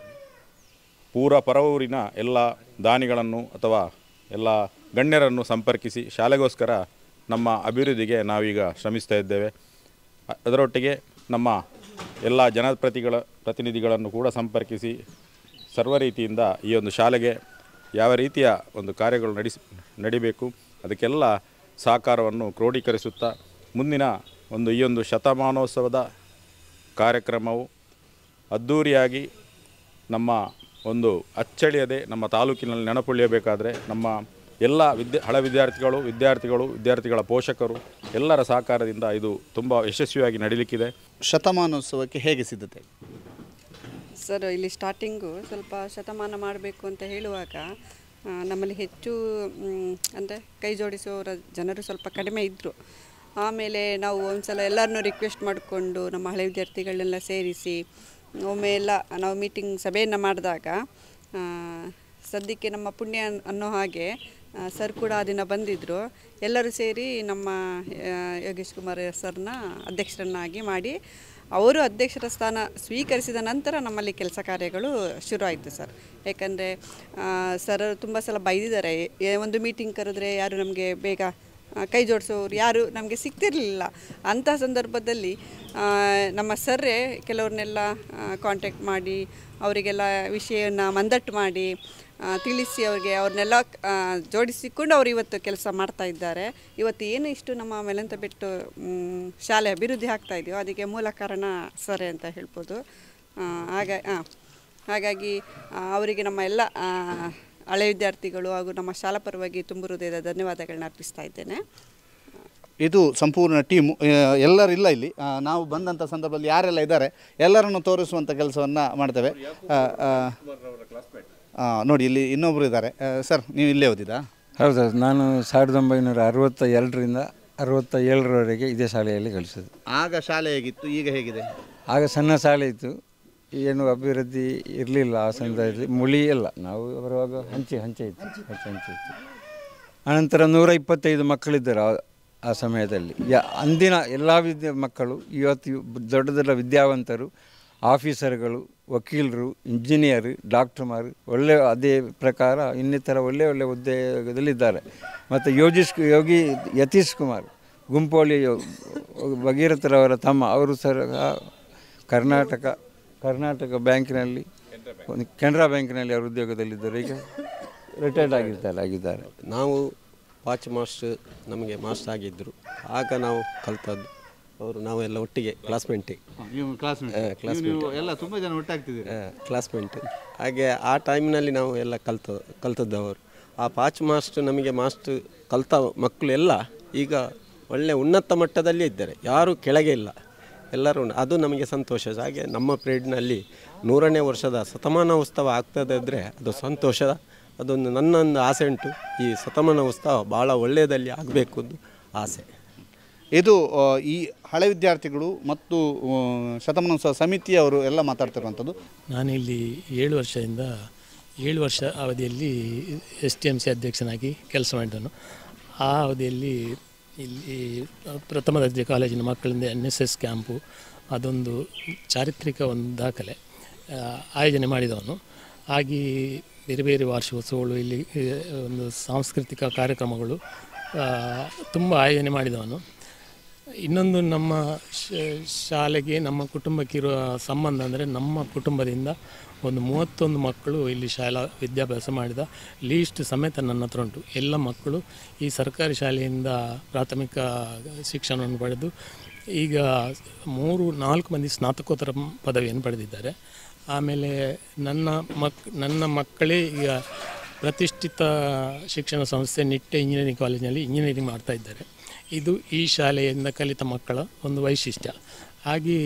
ಪೂರ ಪರವೂರಿನ ಎಲ್ಲ ದಾನಿಗಳನ್ನು ಅಥವಾ ಎಲ್ಲ ಗಣ್ಯರನ್ನು ಸಂಪರ್ಕಿಸಿ ಶಾಲೆಗೋಸ್ಕರ ನಮ್ಮ ಅಭಿವೃದ್ಧಿಗೆ ನಾವೀಗ ಶ್ರಮಿಸ್ತಾ ಇದ್ದೇವೆ ಅ- ಅದರೊಟ್ಟಿಗೆ ನಮ್ಮ ಎಲ್ಲ ಜನಪ್ರತಿಗಳ ಪ್ರತಿನಿಧಿಗಳನ್ನು ಕೂಡ ಸಂಪರ್ಕಿಸಿ ಸರ್ವ ರೀತಿಯಿಂದ ಈ ಒಂದು ಶಾಲೆಗೆ ಯಾವ ರೀತಿಯ ಒಂದು ಕಾರ್ಯಗಳು ನಡೆಸಿ ನಡಿಬೇಕು ಅದಕ್ಕೆಲ್ಲ ಸಹಕಾರವನ್ನು ಕ್ರೋಢೀಕರಿಸುತ್ತಾ ಮುಂದಿನ ಒಂದು ಈ ಒಂದು ಶತಮಾನೋತ್ಸವದ ಕಾರ್ಯಕ್ರಮವು ಅದ್ಧೂರಿಯಾಗಿ ನಮ್ಮ ಒಂದು ಅಚ್ಚಳಿಯದೆ ನಮ್ಮ ತಾಲೂಕಿನಲ್ಲಿ ನೆನಪುಳಿಯಬೇಕಾದರೆ ನಮ್ಮ ಎಲ್ಲ ವಿದ್ಯಾ ಹಳೆ ವಿದ್ಯಾರ್ಥಿಗಳು ವಿದ್ಯಾರ್ಥಿಗಳು ವಿದ್ಯಾರ್ಥಿಗಳ ಪೋಷಕರು ಎಲ್ಲರ ಸಹಕಾರದಿಂದ ಇದು ತುಂಬ ಯಶಸ್ವಿಯಾಗಿ ನಡೀಲಿಕ್ಕಿದೆ ಶತಮಾನೋತ್ಸವಕ್ಕೆ ಹೇಗೆ ಸಿದ್ಧತೆ ಸರ್ ಇಲ್ಲಿ ಸ್ಟಾರ್ಟಿಂಗು ಸ್ವಲ್ಪ ಶತಮಾನ ಮಾಡಬೇಕು ಅಂತ ಹೇಳುವಾಗ ಆ, ನಮ್ಮಲ್ಲಿ ಹೆಚ್ಚು ಅಂದರೆ ಕೈ ಜೋಡಿಸುವವರ ಜನರು ಸ್ವಲ್ಪ ಕಡಿಮೆ ಇದ್ದರು ಆಮೇಲೆ ನಾವು ಒಂದ್ಸಲ ಎಲ್ಲರನ್ನೂ ರಿಕ್ವೆಸ್ಟ್ ಮಾಡಿಕೊಂಡು ನಮ್ಮ ಹಳೆ ವಿದ್ಯಾರ್ಥಿಗಳನ್ನೆಲ್ಲ ಸೇರಿಸಿ ಒಮ್ಮೆ ಎಲ್ಲ ನಾವು ಮೀಟಿಂಗ್ ಸಭೆಯನ್ನು ಮಾಡಿದಾಗ ಆ, ಸದ್ಯಕ್ಕೆ ನಮ್ಮ ಪುಣ್ಯ ಅನ್- ಅನ್ನೋ ಹಾಗೆ ಆ, ಸರ್ ಕೂಡ ಆ ದಿನ ಬಂದಿದ್ದರು ಎಲ್ಲರೂ ಸೇರಿ ನಮ್ಮ ಆ, ಯೋಗೇಶ್ ಕುಮಾರ್ ಸರ್ನ ಅಧ್ಯಕ್ಷರನ್ನಾಗಿ ಮಾಡಿ ಅವರು ಅಧ್ಯಕ್ಷರ ಸ್ಥಾನ ಸ್ವೀಕರಿಸಿದ ನಂತರ ನಮ್ಮಲ್ಲಿ ಕೆಲಸ ಕಾರ್ಯಗಳು ಶುರು ಆಯಿತು ಸರ್ ಯಾಕಂದರೆ ಸರ್ ತುಂಬ ಸಲ ಬೈದಿದ್ದಾರೆ ಏ- ಒಂದು ಮೀಟಿಂಗ್ ಕರೆದ್ರೆ ಯಾರು ನಮಗೆ ಬೇಗ ಆ, ಕೈ ಜೋಡಿಸೋರು ಯಾರು ನಮಗೆ ಸಿಗ್ತಿರಲಿಲ್ಲ ಅಂಥ ಸಂದರ್ಭದಲ್ಲಿ ಆ, ನಮ್ಮ ಸರ್ರೇ ಕೆಲವ್ರನ್ನೆಲ್ಲ ಕಾಂಟ್ಯಾಕ್ಟ್ ಮಾಡಿ ಅವರಿಗೆಲ್ಲ ವಿಷಯವನ್ನು ಮಂದಟ್ಟು ಮಾಡಿ ಆ, ತಿಳಿಸಿ ಅವ್ರಿಗೆ ಅವ್ರನ್ನೆಲ್ಲ ಆ, ಜೋಡಿಸಿಕೊಂಡು ಅವರು ಇವತ್ತು ಕೆಲಸ ಮಾಡ್ತಾ ಇದ್ದಾರೆ ಇವತ್ತು ಏನು ಇಷ್ಟು ನಮ್ಮ ಮೆಲಂತ ಬಿಟ್ಟು ಮ್, ಶಾಲೆ ಅಭಿವೃದ್ಧಿ ಆಗ್ತಾ ಇದೆಯೋ ಅದಕ್ಕೆ ಮೂಲ ಕಾರಣ ಸರೇ ಅಂತ ಹೇಳ್ಬೋದು ಆ, ಹಾಗ ಆ, ಹಾಗಾಗಿ ಆ, ಅವರಿಗೆ ನಮ್ಮ ಎಲ್ಲ ಆ, ಹಳೆ ವಿದ್ಯಾರ್ಥಿಗಳು ಹಾಗೂ ನಮ್ಮ ಶಾಲಾ ಪರವಾಗಿ ತುಂಬ ಹೃದಯದ ಧನ್ಯವಾದಗಳನ್ನ ಅರ್ಪಿಸ್ತಾ ಇದ್ದೇನೆ ಇದು ಸಂಪೂರ್ಣ ಟೀಮು ಎಲ್ಲರಿಲ್ಲ ಇಲ್ಲಿ ಆ, ನಾವು ಬಂದಂಥ ಸಂದರ್ಭದಲ್ಲಿ ಯಾರೆಲ್ಲ ಇದ್ದಾರೆ ಎಲ್ಲರನ್ನು ತೋರಿಸುವಂಥ ಕೆಲಸವನ್ನು ಮಾಡ್ತೇವೆ ಆ, ಆ, ಆ, ನೋಡಿ ಇಲ್ಲಿ ಇನ್ನೊಬ್ಬರು ಇದ್ದಾರೆ ಆ, ಸರ್ ನೀವು ಇಲ್ಲೇ ಓದಿದಾ ಹೌದೌದು ನಾನು ಸಾವಿರದ ಒಂಬೈನೂರ ಅರವತ್ತ ಎರಡರಿಂದ ಅರವತ್ತ ಏಳರವರೆಗೆ ಇದೇ ಶಾಲೆಯಲ್ಲಿ ಕಲಿಸೋದು ಆಗ ಶಾಲೆ ಹೇಗಿತ್ತು ಈಗ ಹೇಗಿದೆ ಆಗ ಸಣ್ಣ ಶಾಲೆ ಇತ್ತು ಏನು ಅಭಿವೃದ್ಧಿ ಇರಲಿಲ್ಲ ಆ ಸಂದರ್ಭದಲ್ಲಿ ಮುಳಿ ಎಲ್ಲ ನಾವು ಬರುವಾಗ ಹಂಚೆ ಹಂಚೆ ಇತ್ತು ಹಂಚೆ ಹಂಚೆ ಇತ್ತು ಅನಂತರ ನೂರ ಇಪ್ಪತ್ತೈದು ಮಕ್ಕಳಿದ್ದರು ಆ- ಆ ಸಮಯದಲ್ಲಿ ಯಾ ಅಂದಿನ ಎಲ್ಲ ವಿದ್ಯಾ ಮಕ್ಕಳು ಇವತ್ತು ಇವ್- ದೊಡ್ಡ ದೊಡ್ಡ ವಿದ್ಯಾವಂತರು ಆಫೀಸರ್ಗಳು ವಕೀಲರು ಇಂಜಿನಿಯರ್ ಡಾಕ್ಟರ್ಮಾರು ಒಳ್ಳೆ ಅದೇ ಪ್ರಕಾರ ಇನ್ನಿತರ ಒಳ್ಳೆ ಒಳ್ಳೆ ಉದ್ಯೋಗದಲ್ಲಿದ್ದಾರೆ ಮತ್ತು ಯೋಗೀಶ್ ಯೋಗಿ ಯತೀಶ್ ಕುಮಾರ್ ಗುಂಪೋಳಿ ಭಗೀರಥರವರ ತಮ್ಮ ಅವರು ಸಹ ಕರ್ನಾಟಕ ಕರ್ನಾಟಕ ಬ್ಯಾಂಕಿನಲ್ಲಿ ಒಂದು ಕೆನರಾ ಬ್ಯಾಂಕಿನಲ್ಲಿ ಅವರು ಉದ್ಯೋಗದಲ್ಲಿದ್ದರು ಈಗ ರಿಟೈರ್ಡ್ ಆಗಿರ್ತಾರೆ ಆಗಿದ್ದಾರೆ ನಾವು ವಾಚ್ ಮಾಸ್ಟರ್ ನಮಗೆ ಮಾಸ್ಟರ್ ಆಗಿದ್ದರು ಆಗ ನಾವು ಕಲ್ತದ್ದು ಅವರು ನಾವೆಲ್ಲ ಒಟ್ಟಿಗೆ ಕ್ಲಾಸ್ಮೇಟಿಗೆ ನೀವು ಕ್ಲಾಸ್ಮೇಟ್ ನೀವು ಎಲ್ಲ ತುಂಬ ಜನ ಒಟ್ಟಾಗ್ತಿದ್ದೀರಿ ಕ್ಲಾಸ್ಮೇಟ್ ಹಾಗೆ ಆ ಟೈಮ್ನಲ್ಲಿ ನಾವು ಎಲ್ಲ ಕಲ್ತ ಕಲ್ತದ್ದವರು ಆ ಪಾಚ್ ಮಾಸ್ಟರ್ ನಮಗೆ ಮಾಸ್ಟರ್ ಕಲ್ತ ಮಕ್ಕಳು ಎಲ್ಲ ಈಗ ಒಳ್ಳೆ ಉನ್ನತ ಮಟ್ಟದಲ್ಲಿ ಇದ್ದಾರೆ ಯಾರೂ ಕೆಳಗೆ ಇಲ್ಲ ಎಲ್ಲರೂ ಉಂಟು. ಅದು ನಮಗೆ ಸಂತೋಷ ಹಾಗೆ ನಮ್ಮ ಪೀರಿಯಡ್ನಲ್ಲಿ ನೂರನೇ ವರ್ಷದ ಶತಮಾನ ಉತ್ಸವ ಆಗ್ತದಾದರೆ ಅದು ಸಂತೋಷದ ಅದೊಂದು ನನ್ನೊಂದು ಆಸೆ ಉಂಟು ಈ ಶತಮಾನ ಉತ್ಸವ ಭಾಳ ಒಳ್ಳೆಯದಲ್ಲಿ ಆಗಬೇಕು ಆಸೆ ಇದು ಆ, ಈ ಹಳೆ ವಿದ್ಯಾರ್ಥಿಗಳು ಮತ್ತು ಆ, ಶತಮಾನೋತ್ಸವ ಸಮಿತಿಯವರು ಎಲ್ಲ ಮಾತಾಡ್ತಿರುವಂಥದ್ದು ನಾನಿಲ್ಲಿ ಏಳು ವರ್ಷದಿಂದ ಏಳು ವರ್ಷ ಅವಧಿಯಲ್ಲಿ ಎಸ್ ಟಿ ಎಮ್ ಸಿ ಅಧ್ಯಕ್ಷನಾಗಿ ಕೆಲಸ ಮಾಡಿದನು ಆ ಅವಧಿಯಲ್ಲಿ ಇಲ್ಲಿ ಪ್ರಥಮ ದರ್ಜೆ ಕಾಲೇಜಿನ ಮಕ್ಕಳಿಂದ ಎನ್ ಎಸ್ ಎಸ್ ಕ್ಯಾಂಪು ಅದೊಂದು ಚಾರಿತ್ರಿಕ ಒಂದು ದಾಖಲೆ ಆ, ಆಯೋಜನೆ ಮಾಡಿದವನು ಹಾಗೆ ಬೇರೆ ಬೇರೆ ವಾರ್ಷಿಕೋತ್ಸವಗಳು ಇಲ್ಲಿ ಆ, ಒಂದು ಸಾಂಸ್ಕೃತಿಕ ಕಾರ್ಯಕ್ರಮಗಳು ತುಂಬ ಆಯೋಜನೆ ಮಾಡಿದವನು ಇನ್ನೊಂದು ನಮ್ಮ ಶ- ಶಾಲೆಗೆ ನಮ್ಮ ಕುಟುಂಬಕ್ಕಿರುವ ಸಂಬಂಧ ಅಂದರೆ ನಮ್ಮ ಕುಟುಂಬದಿಂದ ಒಂದು ಮೂವತ್ತೊಂದು ಮಕ್ಕಳು ಇಲ್ಲಿ ಶಾಲಾ ವಿದ್ಯಾಭ್ಯಾಸ ಮಾಡಿದ ಲೀಸ್ಟ್ ಸಮೇತ ನನ್ನ ಹತ್ರ ಉಂಟು ಎಲ್ಲ ಮಕ್ಕಳು ಈ ಸರ್ಕಾರಿ ಶಾಲೆಯಿಂದ ಪ್ರಾಥಮಿಕ ಶಿಕ್ಷಣವನ್ನು ಪಡೆದು ಈಗ ಮೂರು ನಾಲ್ಕು ಮಂದಿ ಸ್ನಾತಕೋತ್ತರ ಪದವಿಯನ್ನು ಪಡೆದಿದ್ದಾರೆ ಆಮೇಲೆ ನನ್ನ ಮಕ್ ನನ್ನ ಮಕ್ಕಳೇ ಈಗ ಪ್ರತಿಷ್ಠಿತ ಶಿಕ್ಷಣ ಸಂಸ್ಥೆ ನಿಟ್ಟೆ ಇಂಜಿನಿಯರಿಂಗ್ ಕಾಲೇಜಿನಲ್ಲಿ ಇಂಜಿನಿಯರಿಂಗ್ ಮಾಡ್ತಾ ಇದ್ದಾರೆ ಇದು ಈ ಶಾಲೆಯಿಂದ ಕಲಿತ ಮಕ್ಕಳ ಒಂದು ವೈಶಿಷ್ಟ್ಯ ಹಾಗೆ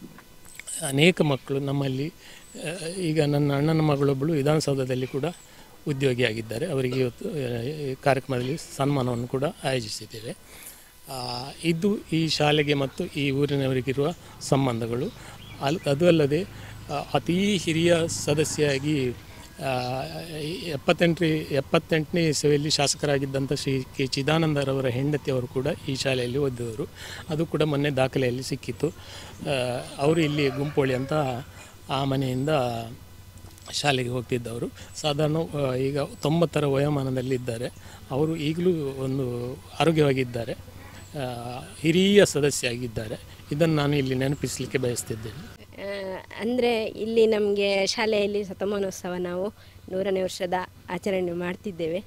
ಅನೇಕ ಮಕ್ಕಳು ನಮ್ಮಲ್ಲಿ ಆ, ಈಗ ನನ್ನ ಅಣ್ಣನ ಮಗಳೊಬ್ಬಳು ವಿಧಾನಸೌಧದಲ್ಲಿ ಕೂಡ ಉದ್ಯೋಗಿಯಾಗಿದ್ದಾರೆ ಅವರಿಗೆ ಇವತ್ತು ಆ, ಈ ಕಾರ್ಯಕ್ರಮದಲ್ಲಿ ಸನ್ಮಾನವನ್ನು ಕೂಡ ಆಯೋಜಿಸಿದ್ದೇವೆ ಆ, ಇದು ಈ ಶಾಲೆಗೆ ಮತ್ತು ಈ ಊರಿನವರಿಗಿರುವ ಸಂಬಂಧಗಳು ಅಲ್ ಅದು ಅಲ್ಲದೆ ಆ, ಅತೀ ಹಿರಿಯ ಸದಸ್ಯರಾಗಿ ಆ, ಈ ಎಪ್ಪತ್ತೆಂಟನೇ ಎಪ್ಪತ್ತೆಂಟನೇ ಇಸವಿಯಲ್ಲಿ ಶಾಸಕರಾಗಿದ್ದಂಥ ಶ್ರೀ ಕೆ ಚಿದಾನಂದರವರ ಹೆಂಡತಿಯವರು ಕೂಡ ಈ ಶಾಲೆಯಲ್ಲಿ ಓದಿದವರು ಅದು ಕೂಡ ಮೊನ್ನೆ ದಾಖಲೆಯಲ್ಲಿ ಸಿಕ್ಕಿತ್ತು ಆ, ಅವರು ಇಲ್ಲಿ ಗುಂಪೋಳಿ ಅಂತ ಆ ಮನೆಯಿಂದ ಶಾಲೆಗೆ ಹೋಗ್ತಿದ್ದವರು ಸಾಧಾರಣ ಆ, ಈಗ ತೊಂಬತ್ತರ ವಯೋಮಾನದಲ್ಲಿದ್ದಾರೆ ಅವರು ಈಗಲೂ ಒಂದು ಆರೋಗ್ಯವಾಗಿದ್ದಾರೆ ಆ, ಹಿರಿಯ ಸದಸ್ಯ ಆಗಿದ್ದಾರೆ ಇದನ್ನು ನಾನು ಇಲ್ಲಿ ನೆನಪಿಸಲಿಕ್ಕೆ ಬಯಸ್ತಿದ್ದೇನೆ ಅಂದರೆ ಇಲ್ಲಿ ನಮಗೆ ಶಾಲೆಯಲ್ಲಿ ಶತಮಾನೋತ್ಸವ ನಾವು ನೂರನೇ ವರ್ಷದ ಆಚರಣೆ ಮಾಡ್ತಿದ್ದೇವೆ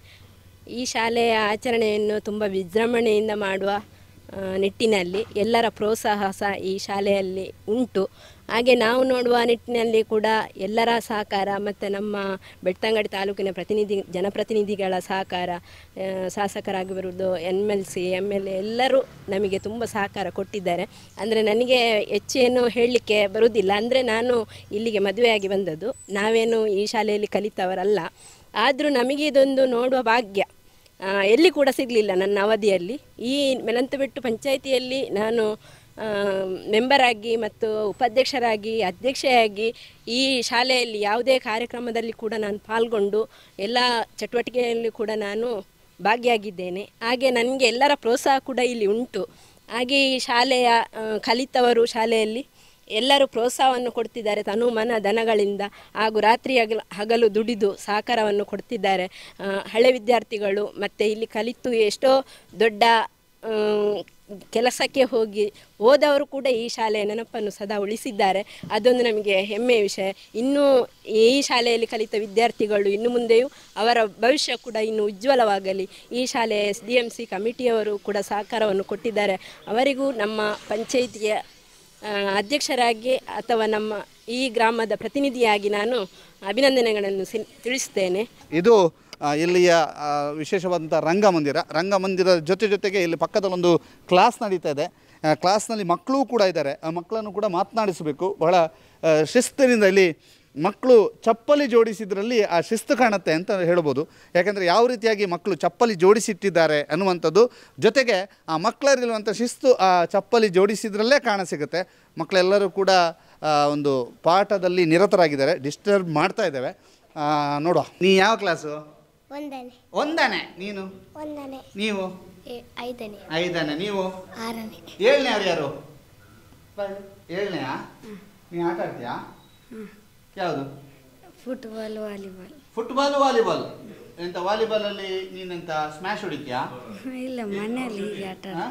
ಈ ಶಾಲೆಯ ಆಚರಣೆಯನ್ನು ತುಂಬ ವಿಜೃಂಭಣೆಯಿಂದ ಮಾಡುವ ಆ, ನಿಟ್ಟಿನಲ್ಲಿ ಎಲ್ಲರ ಪ್ರೋತ್ಸಾಹ ಸಹ ಈ ಶಾಲೆಯಲ್ಲಿ ಉಂಟು ಹಾಗೆ ನಾವು ನೋಡುವ ನಿಟ್ಟಿನಲ್ಲಿ ಕೂಡ ಎಲ್ಲರ ಸಹಕಾರ ಮತ್ತು ನಮ್ಮ ಬೆಳ್ತಂಗಡಿ ತಾಲೂಕಿನ ಪ್ರತಿನಿಧಿ ಜನಪ್ರತಿನಿಧಿಗಳ ಸಹಕಾರ ಆ, ಶಾಸಕರಾಗಿರುವುದು M L C M L A ಎಲ್ಲರೂ ನಮಗೆ ತುಂಬ ಸಹಕಾರ ಕೊಟ್ಟಿದ್ದಾರೆ ಅಂದರೆ ನನಗೆ ಹೆಚ್ಚೇನು ಹೇಳಲಿಕ್ಕೆ ಬರುವುದಿಲ್ಲ ಅಂದರೆ ನಾನು ಇಲ್ಲಿಗೆ ಮದುವೆಯಾಗಿ ಬಂದದ್ದು ನಾವೇನು ಈ ಶಾಲೆಯಲ್ಲಿ ಕಲಿತವರಲ್ಲ ಆದರೂ ನಮಗೆ ಇದೊಂದು ನೋಡುವ ಭಾಗ್ಯ ಆ, ಎಲ್ಲಿ ಕೂಡ ಸಿಗಲಿಲ್ಲ ನನ್ನ ಅವಧಿಯಲ್ಲಿ ಈ ಮೆಲಂತಬೆಟ್ಟು ಪಂಚಾಯಿತಿಯಲ್ಲಿ ನಾನು ಆ, ಮೆಂಬರ್ ಆಗಿ ಮತ್ತು ಉಪಾಧ್ಯಕ್ಷರಾಗಿ ಅಧ್ಯಕ್ಷೆಯಾಗಿ ಈ ಶಾಲೆಯಲ್ಲಿ ಯಾವುದೇ ಕಾರ್ಯಕ್ರಮದಲ್ಲಿ ಕೂಡ ನಾನು ಪಾಲ್ಗೊಂಡು ಎಲ್ಲ ಚಟುವಟಿಕೆಯಲ್ಲಿ ಕೂಡ ನಾನು ಭಾಗಿಯಾಗಿದ್ದೇನೆ ಹಾಗೆ ನನಗೆ ಎಲ್ಲರ ಪ್ರೋತ್ಸಾಹ ಕೂಡ ಇಲ್ಲಿ ಉಂಟು ಹಾಗೆ ಈ ಶಾಲೆಯ ಆ, ಕಲಿತವರು ಶಾಲೆಯಲ್ಲಿ ಎಲ್ಲರೂ ಪ್ರೋತ್ಸಾಹವನ್ನು ಕೊಡ್ತಿದ್ದಾರೆ ತನು ಮನ ದನಗಳಿಂದ ಹಾಗೂ ರಾತ್ರಿ ಹಗಲು ಹಗಲು ದುಡಿದು ಸಹಕಾರವನ್ನು ಕೊಡ್ತಿದ್ದಾರೆ ಆ, ಹಳೆ ವಿದ್ಯಾರ್ಥಿಗಳು ಮತ್ತು ಇಲ್ಲಿ ಕಲಿತು ಎಷ್ಟೋ ದೊಡ್ಡ ಆ, ಕೆಲಸಕ್ಕೆ ಹೋಗಿ ಹೋದವರು ಕೂಡ ಈ ಶಾಲೆಯ ನೆನಪನ್ನು ಸದಾ ಉಳಿಸಿದ್ದಾರೆ ಅದೊಂದು ನಮಗೆ ಹೆಮ್ಮೆಯ ವಿಷಯ ಇನ್ನೂ ಈ ಶಾಲೆಯಲ್ಲಿ ಕಲಿತ ವಿದ್ಯಾರ್ಥಿಗಳು ಇನ್ನು ಮುಂದೆಯೂ ಅವರ ಭವಿಷ್ಯ ಕೂಡ ಇನ್ನು ಉಜ್ವಲವಾಗಲಿ ಈ ಶಾಲೆಯ ಎಸ್ ಡಿ ಎಮ್ ಸಿ ಕಮಿಟಿಯವರು ಕೂಡ ಸಹಕಾರವನ್ನು ಕೊಟ್ಟಿದ್ದಾರೆ ಅವರಿಗೂ ನಮ್ಮ ಪಂಚಾಯಿತಿಯ ಆ, ಅಧ್ಯಕ್ಷರಾಗಿ ಅಥವಾ ನಮ್ಮ ಈ ಗ್ರಾಮದ ಪ್ರತಿನಿಧಿಯಾಗಿ ನಾನು ಅಭಿನಂದನೆಗಳನ್ನು ಸಿಲ್- ತಿಳಿಸ್ತೇನೆ ಇದು ಆ, ಇಲ್ಲಿಯ ಆ, ವಿಶೇಷವಾದಂಥ ರಂಗಮಂದಿರ ರಂಗಮಂದಿರದ ಜೊತೆ ಜೊತೆಗೆ ಇಲ್ಲಿ ಪಕ್ಕದಲ್ಲೊಂದು ಕ್ಲಾಸ್ ನಡೀತಾ ಇದೆ ಆ, ಕ್ಲಾಸ್ನಲ್ಲಿ ಮಕ್ಕಳು ಕೂಡ ಇದ್ದಾರೆ ಆ ಮಕ್ಕಳನ್ನು ಕೂಡ ಮಾತನಾಡಿಸಬೇಕು ಬಹಳ ಆ, ಶಿಸ್ತಿನಿಂದ ಇಲ್ಲಿ ಮಕ್ಕಳು ಚಪ್ಪಲಿ ಜೋಡಿಸಿದ್ರಲ್ಲಿ ಆ ಶಿಸ್ತು ಕಾಣುತ್ತೆ ಅಂತ ಹೇಳ್ಬೋದು ಯಾಕಂದರೆ ಯಾವ ರೀತಿಯಾಗಿ ಮಕ್ಕಳು ಚಪ್ಪಲಿ ಜೋಡಿಸಿಟ್ಟಿದ್ದಾರೆ ಅನ್ನುವಂಥದ್ದು ಜೊತೆಗೆ ಆ ಮಕ್ಕಳಲ್ಲಿರುವಂಥ ಶಿಸ್ತು ಆ ಚಪ್ಪಲಿ ಜೋಡಿಸಿದ್ರಲ್ಲೇ ಕಾಣಸಿಗುತ್ತೆ ಮಕ್ಕಳೆಲ್ಲರೂ ಕೂಡ ಆ, ಒಂದು ಪಾಠದಲ್ಲಿ ನಿರತರಾಗಿದ್ದಾರೆ ಡಿಸ್ಟರ್ಬ್ ಮಾಡ್ತಾ ಇದ್ದೇವೆ ಆ, ನೋಡುವ ನೀ ಯಾವ ಕ್ಲಾಸು ಒಂದನೇ ಒಂದನೇ ನೀನು ಒಂದನೇ ನೀವು ಎ- ಐದನೇ ಐದನೇ ನೀವು ಆರನೇ ಏಳನೇ ಯಾರು ಯಾರು ಏಳನೆಯಾ ನೀ ಆಟ ಆಡ್ತೀಯಾ ಯಾವುದು ಫುಟ್ಬಾಲ್ ವಾಲಿಬಾಲ್ ಫುಟ್ಬಾಲ್ ವಾಲಿಬಾಲ್ ಎಂತ ವಾಲಿಬಾಲ್ ಅಲ್ಲಿ ನೀನೆಂತ ಸ್ಮ್ಯಾಶ್ ಹೊಡಿತೀಯಾ ಇಲ್ಲ ಮನೆಯಲ್ಲಿ ಹೀಗೆ ಆಟ ಹಾ?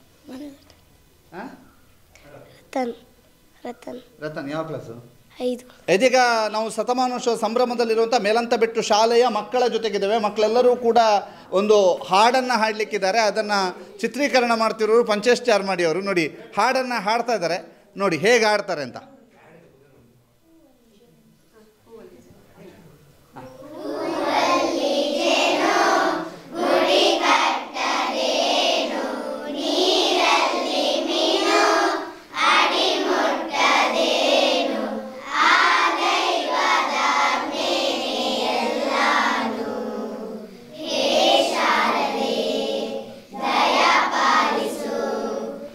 ಹಾ? ರತನ್ ರತನ್ ರತನ್ ಯಾವ ಕ್ಲಾಸು ಐದು ಇದೀಗ ನಾವು ಶತಮಾನೋತ್ಸವ ಸಂಭ್ರಮದಲ್ಲಿರುವಂಥ ಮೇಲಂತ ಬೆಟ್ಟು ಶಾಲೆಯ ಮಕ್ಕಳ ಜೊತೆಗಿದ್ದೇವೆ ಮಕ್ಕಳೆಲ್ಲರೂ ಕೂಡ ಒಂದು ಹಾಡನ್ನು ಹಾಡಲಿಕ್ಕಿದ್ದಾರೆ ಅದನ್ನು ಚಿತ್ರೀಕರಣ ಮಾಡ್ತಿರೋರು ಪಂಚೇಶ್ ಚಾರ್ಮಾಡಿ ಅವರು ನೋಡಿ ಹಾಡನ್ನು ಹಾಡ್ತಾ ಇದ್ದಾರೆ ನೋಡಿ ಹೇಗೆ ಹಾಡ್ತಾರೆ ಅಂತ ಹೇ ಶಾರದೆ ದಯ ಪಾಲಿಸು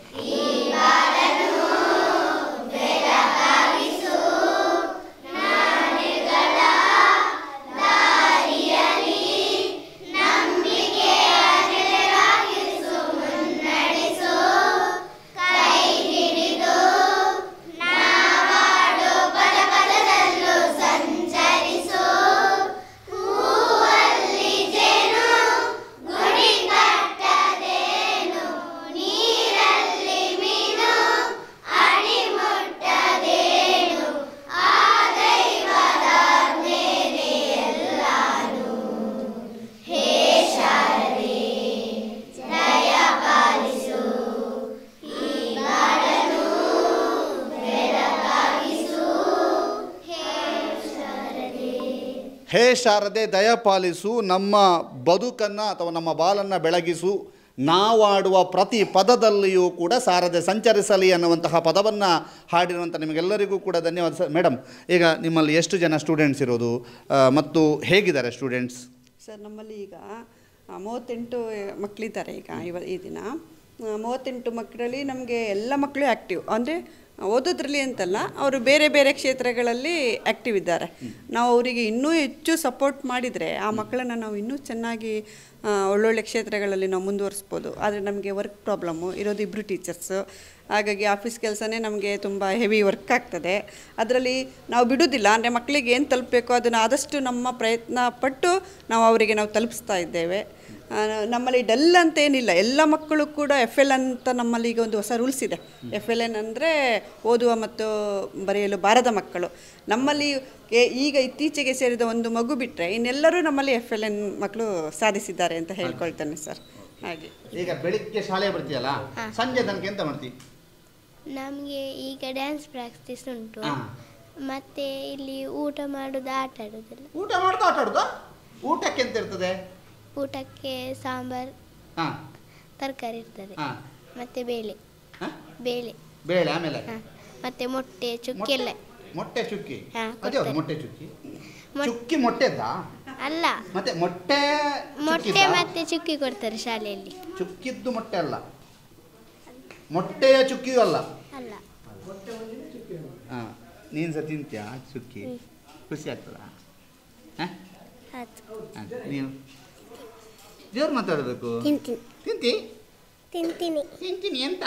ಹೇ ಶಾರದೆ ದಯಪಾಲಿಸು ನಮ್ಮ ಬದುಕನ್ನು ಅಥವಾ ನಮ್ಮ ಬಾಲನ್ನು ಬೆಳಗಿಸು ನಾವಾಡುವ ಪ್ರತಿ ಪದದಲ್ಲಿಯೂ ಕೂಡ ಸಾರದೆ ಸಂಚರಿಸಲಿ ಅನ್ನುವಂತಹ ಪದವನ್ನು ಹಾಡಿರುವಂಥ ನಿಮಗೆಲ್ಲರಿಗೂ ಕೂಡ ಧನ್ಯವಾದ ಸರ್ ಮೇಡಮ್ ಈಗ ನಿಮ್ಮಲ್ಲಿ ಎಷ್ಟು ಜನ ಸ್ಟೂಡೆಂಟ್ಸ್ ಇರೋದು ಆ, ಮತ್ತು ಹೇಗಿದ್ದಾರೆ ಸ್ಟೂಡೆಂಟ್ಸ್ ಸರ್ ನಮ್ಮಲ್ಲಿ ಈಗ ಆ, ಮೂವತ್ತೆಂಟು ಮಕ್ಕಳಿದ್ದಾರೆ ಈಗ ಇವ ಈ ದಿನ ಆ, ಮೂವತ್ತೆಂಟು ಮಕ್ಕಳಲ್ಲಿ ನಮಗೆ ಎಲ್ಲ ಮಕ್ಕಳು ಆ್ಯಕ್ಟಿವ್ ಅಂದರೆ ಓದೋದ್ರಲ್ಲಿ ಅಂತಲ್ಲ ಅವರು ಬೇರೆ ಬೇರೆ ಕ್ಷೇತ್ರಗಳಲ್ಲಿ ಆ್ಯಕ್ಟಿವ್ ಇದ್ದಾರೆ ನಾವು ಅವರಿಗೆ ಇನ್ನೂ ಹೆಚ್ಚು ಸಪೋರ್ಟ್ ಮಾಡಿದರೆ ಆ ಮಕ್ಕಳನ್ನು ನಾವು ಇನ್ನೂ ಚೆನ್ನಾಗಿ ಆ, ಒಳ್ಳೊಳ್ಳೆ ಕ್ಷೇತ್ರಗಳಲ್ಲಿ ನಾವು ಮುಂದುವರಿಸ್ಬೋದು ಆದರೆ ನಮಗೆ ವರ್ಕ್ ಪ್ರಾಬ್ಲಮ್ಮು ಇರೋದು ಇಬ್ಬರು ಟೀಚರ್ಸು ಹಾಗಾಗಿ ಆಫೀಸ್ ಕೆಲಸನೇ ನಮಗೆ ತುಂಬ ಹೆವಿ ವರ್ಕ್ ಆಗ್ತದೆ ಅದರಲ್ಲಿ ನಾವು ಬಿಡೋದಿಲ್ಲ ಅಂದರೆ ಮಕ್ಕಳಿಗೆ ಏನು ತಲುಪಬೇಕು ಅದನ್ನು ಆದಷ್ಟು ನಮ್ಮ ಪ್ರಯತ್ನ ಪಟ್ಟು ನಾವು ಅವರಿಗೆ ನಾವು ತಲುಪಿಸ್ತಾ ಇದ್ದೇವೆ ಆ, ನಮ್ಮಲ್ಲಿ ಡಲ್ ಅಂತ ಏನಿಲ್ಲ ಎಲ್ಲ ಮಕ್ಕಳು ಕೂಡ ಎಫ್ ಎಲ್ ಅಂತ ನಮ್ಮಲ್ಲಿ ಈಗ ಒಂದು ಹೊಸ ರೂಲ್ಸ್ ಇದೆ ಎಫ್ ಎಲ್ ಎನ್ ಅಂದರೆ ಓದುವ ಮತ್ತು ಬರೆಯಲು ಬಾರದ ಮಕ್ಕಳು ನಮ್ಮಲ್ಲಿ ಏ- ಈಗ ಇತ್ತೀಚೆಗೆ ಸೇರಿದ ಒಂದು ಮಗು ಬಿಟ್ಟರೆ ಇನ್ನೆಲ್ಲರೂ ನಮ್ಮಲ್ಲಿ ಎಫ್ ಎಲ್ ಎನ್ ಮಕ್ಕಳು ಸಾಧಿಸಿದ್ದಾರೆ ಅಂತ ಹೇಳ್ಕೊಳ್ತೇನೆ ಸರ್ ಹಾಗೆ ಈಗ ಬೆಳಿಗ್ಗೆ ಶಾಲೆ ಬರ್ತೀಯಲ್ಲ ಸಂಜೆ ತನಕ ಎಂತ ಮಾಡ್ತಿ ನಮಗೆ ಈಗ ಡ್ಯಾನ್ಸ್ ಪ್ರಾಕ್ಟೀಸ್ ಉಂಟು ಹಾ. ಮತ್ತೆ ಇಲ್ಲಿ ಊಟ ಮಾಡೋದು ಆಟ ಆಡೋದಿಲ್ಲ ಊಟ ಮಾಡ್ತಾ ಆಟ ಆಡುದಾ ಊಟಕ್ಕೆ ಎಂತ ಇರ್ತದೆ ಊಟಕ್ಕೆ ಸಾಂಬಾರ್ ಹಾಂ ತರಕಾರಿ ಇರ್ತದೆ ಹಾ. ಮತ್ತೆ ಬೇಳೆ ಹಾ? ಬೇಳೆ ಬೇಳೆ ಆಮೇಲೆ ಹಾ. ಮತ್ತೆ ಮೊಟ್ಟೆ ಚುಕ್ಕಿ ಎಲ್ಲ ಮೊಟ್ಟೆ ಚುಕ್ಕಿ ಹಾ, ಅದ್ಯಾವ್ದು ಕೊಡ್ತಾರೆ. ಮೊಟ್ಟೆ ಚುಕ್ಕಿ ಮೊಟ್- ಚುಕ್ಕಿ ಮೊಟ್ಟೆದ್ದಾ ಅಲ್ಲ ಮತ್ತೆ ಮೊಟ್ಟೆ ಮೊಟ್ಟೆ ಚುಕ್ಕಿದ್ದಾ? ಮತ್ತೆ ಚುಕ್ಕಿ ಕೊಡ್ತಾರೆ ಶಾಲೆಯಲ್ಲಿ ಚುಕ್ಕಿದ್ದು ಮೊಟ್ಟೆ ಅಲ್ಲ ಮೊಟ್ಟೆಯ ಚುಕ್ಕಿಯೂ ಅಲ್ಲ ಅಲ್ಲ ಹಾಂ ನೀನು ಸಹ ತಿಂತ್ಯಾ ಚುಕ್ಕಿ ಖುಷಿ ಆಗ್ತದಾ ಹಾಂ ಆಯ್ತು ನೀನು ಜೋರು ಮಾತಾಡಬೇಕು ತಿಂತೀನಿ ತಿಂತಿ ತಿಂತೀನಿ ತಿಂತೀನಿ ಎಂತ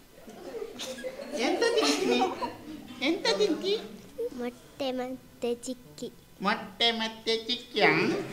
ಎಂತ ತಿಂತೀನಿ ಎಂತ ತಿಂತಿ ಮೊಟ್ಟೆ ಮತ್ತೆ ಚಿಕ್ಕಿ ಮೊಟ್ಟೆ ಮತ್ತೆ ಚಿಕ್ಕಿಯ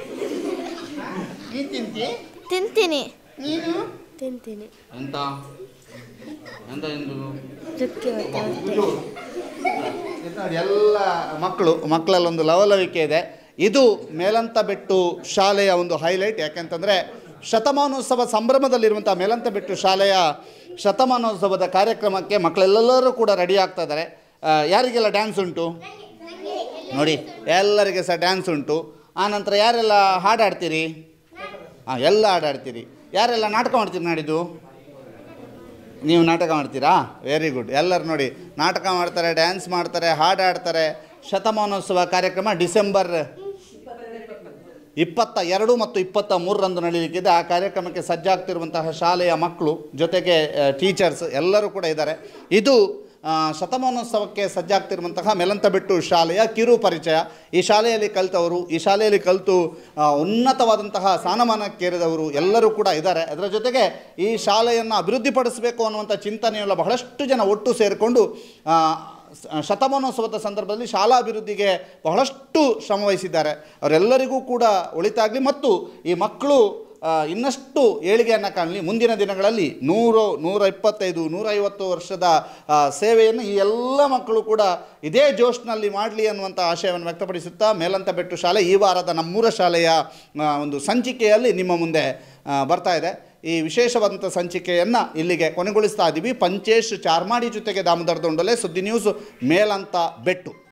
ನೀನು ತಿಂತಿ ತಿಂತೀನಿ ನೀನು ತಿಂತೀನಿ ಎಂತ ಎಂತ ಎಂದು ಚುಕ್ಕಿ ಮತ್ತೆ ಮೊಟ್ಟೆ ಇದು ನೋಡಿ ಎಲ್ಲ ಮಕ್ಕಳು ಮಕ್ಕಳಲ್ಲೊಂದು ಲವಲವಿಕೆ ಇದೆ ಇದು ಮೇಲಂತ ಬೆಟ್ಟು ಶಾಲೆಯ ಒಂದು ಹೈಲೈಟ್ ಯಾಕೆಂತಂದರೆ ಶತಮಾನೋತ್ಸವ ಸಂಭ್ರಮದಲ್ಲಿರುವಂಥ ಮೇಲಂತ ಬೆಟ್ಟು ಶಾಲೆಯ ಶತಮಾನೋತ್ಸವದ ಕಾರ್ಯಕ್ರಮಕ್ಕೆ ಮಕ್ಕಳೆಲ್ಲರೂ ಕೂಡ ರೆಡಿ ಆಗ್ತಾ ಇದ್ದಾರೆ ಆ, ಯಾರಿಗೆಲ್ಲ ಡ್ಯಾನ್ಸ್ ಉಂಟು ನೋಡಿ ಎಲ್ಲರಿಗೆ ಸಹ ಡ್ಯಾನ್ಸ್ ಉಂಟು ಆನಂತರ ಯಾರೆಲ್ಲ ಹಾಡಾಡ್ತೀರಿ ಹಾಂ ಎಲ್ಲ ಹಾಡಾಡ್ತೀರಿ ಯಾರೆಲ್ಲ ನಾಟಕ ಮಾಡ್ತೀರಿ ನಾಡಿದ್ದು ನೀವು ನಾಟಕ ಮಾಡ್ತೀರಾ ವೆರಿ ಗುಡ್ ಎಲ್ಲರೂ ನೋಡಿ ನಾಟಕ ಮಾಡ್ತಾರೆ ಡ್ಯಾನ್ಸ್ ಮಾಡ್ತಾರೆ ಹಾಡಾಡ್ತಾರೆ ಶತಮಾನೋತ್ಸವ ಕಾರ್ಯಕ್ರಮ ಡಿಸೆಂಬರ್ ಇಪ್ಪತ್ತ ಎರಡು ಮತ್ತು ಇಪ್ಪತ್ತ ಮೂರರಂದು ನಡೆಯಲಿಕ್ಕಿದೆ ಆ ಕಾರ್ಯಕ್ರಮಕ್ಕೆ ಸಜ್ಜಾಗ್ತಿರುವಂತಹ ಶಾಲೆಯ ಮಕ್ಕಳು ಜೊತೆಗೆ ಟೀಚರ್ಸ್ ಎಲ್ಲರೂ ಕೂಡ ಇದ್ದಾರೆ ಇದು ಆ, ಶತಮಾನೋತ್ಸವಕ್ಕೆ ಸಜ್ಜಾಗ್ತಿರುವಂತಹ ಮೆಲಂತಬೆಟ್ಟು ಶಾಲೆಯ ಕಿರು ಪರಿಚಯ ಈ ಶಾಲೆಯಲ್ಲಿ ಕಲಿತವರು ಈ ಶಾಲೆಯಲ್ಲಿ ಕಲಿತು ಆ, ಉನ್ನತವಾದಂತಹ ಸ್ಥಾನಮಾನಕ್ಕೇರಿದವರು ಎಲ್ಲರೂ ಕೂಡ ಇದ್ದಾರೆ ಅದರ ಜೊತೆಗೆ ಈ ಶಾಲೆಯನ್ನು ಅಭಿವೃದ್ಧಿಪಡಿಸಬೇಕು ಅನ್ನುವಂಥ ಚಿಂತನೆಯುಳ್ಳ ಬಹಳಷ್ಟು ಜನ ಒಟ್ಟು ಸೇರಿಕೊಂಡು ಆ, ಸ- ಶತಮಾನೋತ್ಸವದ ಸಂದರ್ಭದಲ್ಲಿ ಶಾಲಾ ಅಭಿವೃದ್ಧಿಗೆ ಬಹಳಷ್ಟು ಶ್ರಮ ವಹಿಸಿದ್ದಾರೆ ಅವರೆಲ್ಲರಿಗೂ ಕೂಡ ಒಳಿತಾಗಲಿ ಮತ್ತು ಈ ಮಕ್ಕಳು ಆ, ಇನ್ನಷ್ಟು ಏಳಿಗೆಯನ್ನು ಕಾಣಲಿ ಮುಂದಿನ ದಿನಗಳಲ್ಲಿ ನೂರು ನೂರ ಇಪ್ಪತ್ತೈದು ನೂರೈವತ್ತು ವರ್ಷದ ಆ, ಸೇವೆಯನ್ನು ಈ ಎಲ್ಲ ಮಕ್ಕಳು ಕೂಡ ಇದೇ ಜೋಶ್ನಲ್ಲಿ ಮಾಡಲಿ ಅನ್ನುವಂಥ ಆಶಯವನ್ನು ವ್ಯಕ್ತಪಡಿಸುತ್ತಾ ಮೇಲಂತ ಬೆಟ್ಟು ಶಾಲೆ ಈ ವಾರದ ನಮ್ಮೂರ ಶಾಲೆಯ ಆ, ಒಂದು ಸಂಚಿಕೆಯಲ್ಲಿ ನಿಮ್ಮ ಮುಂದೆ ಆ, ಬರ್ತಾ ಇದೆ ಈ ವಿಶೇಷವಾದಂಥ ಸಂಚಿಕೆಯನ್ನು ಇಲ್ಲಿಗೆ ಕೊನೆಗೊಳಿಸ್ತಾ ಇದ್ದೀವಿ ಪಂಚೇಶ್ ಚಾರ್ಮಾಡಿ ಜೊತೆಗೆ ದಾಮೋದರ ದೊಂಡಲೆ ಸುದ್ದಿ ನ್ಯೂಸ್ ಮೇಲಂತ ಬೆಟ್ಟು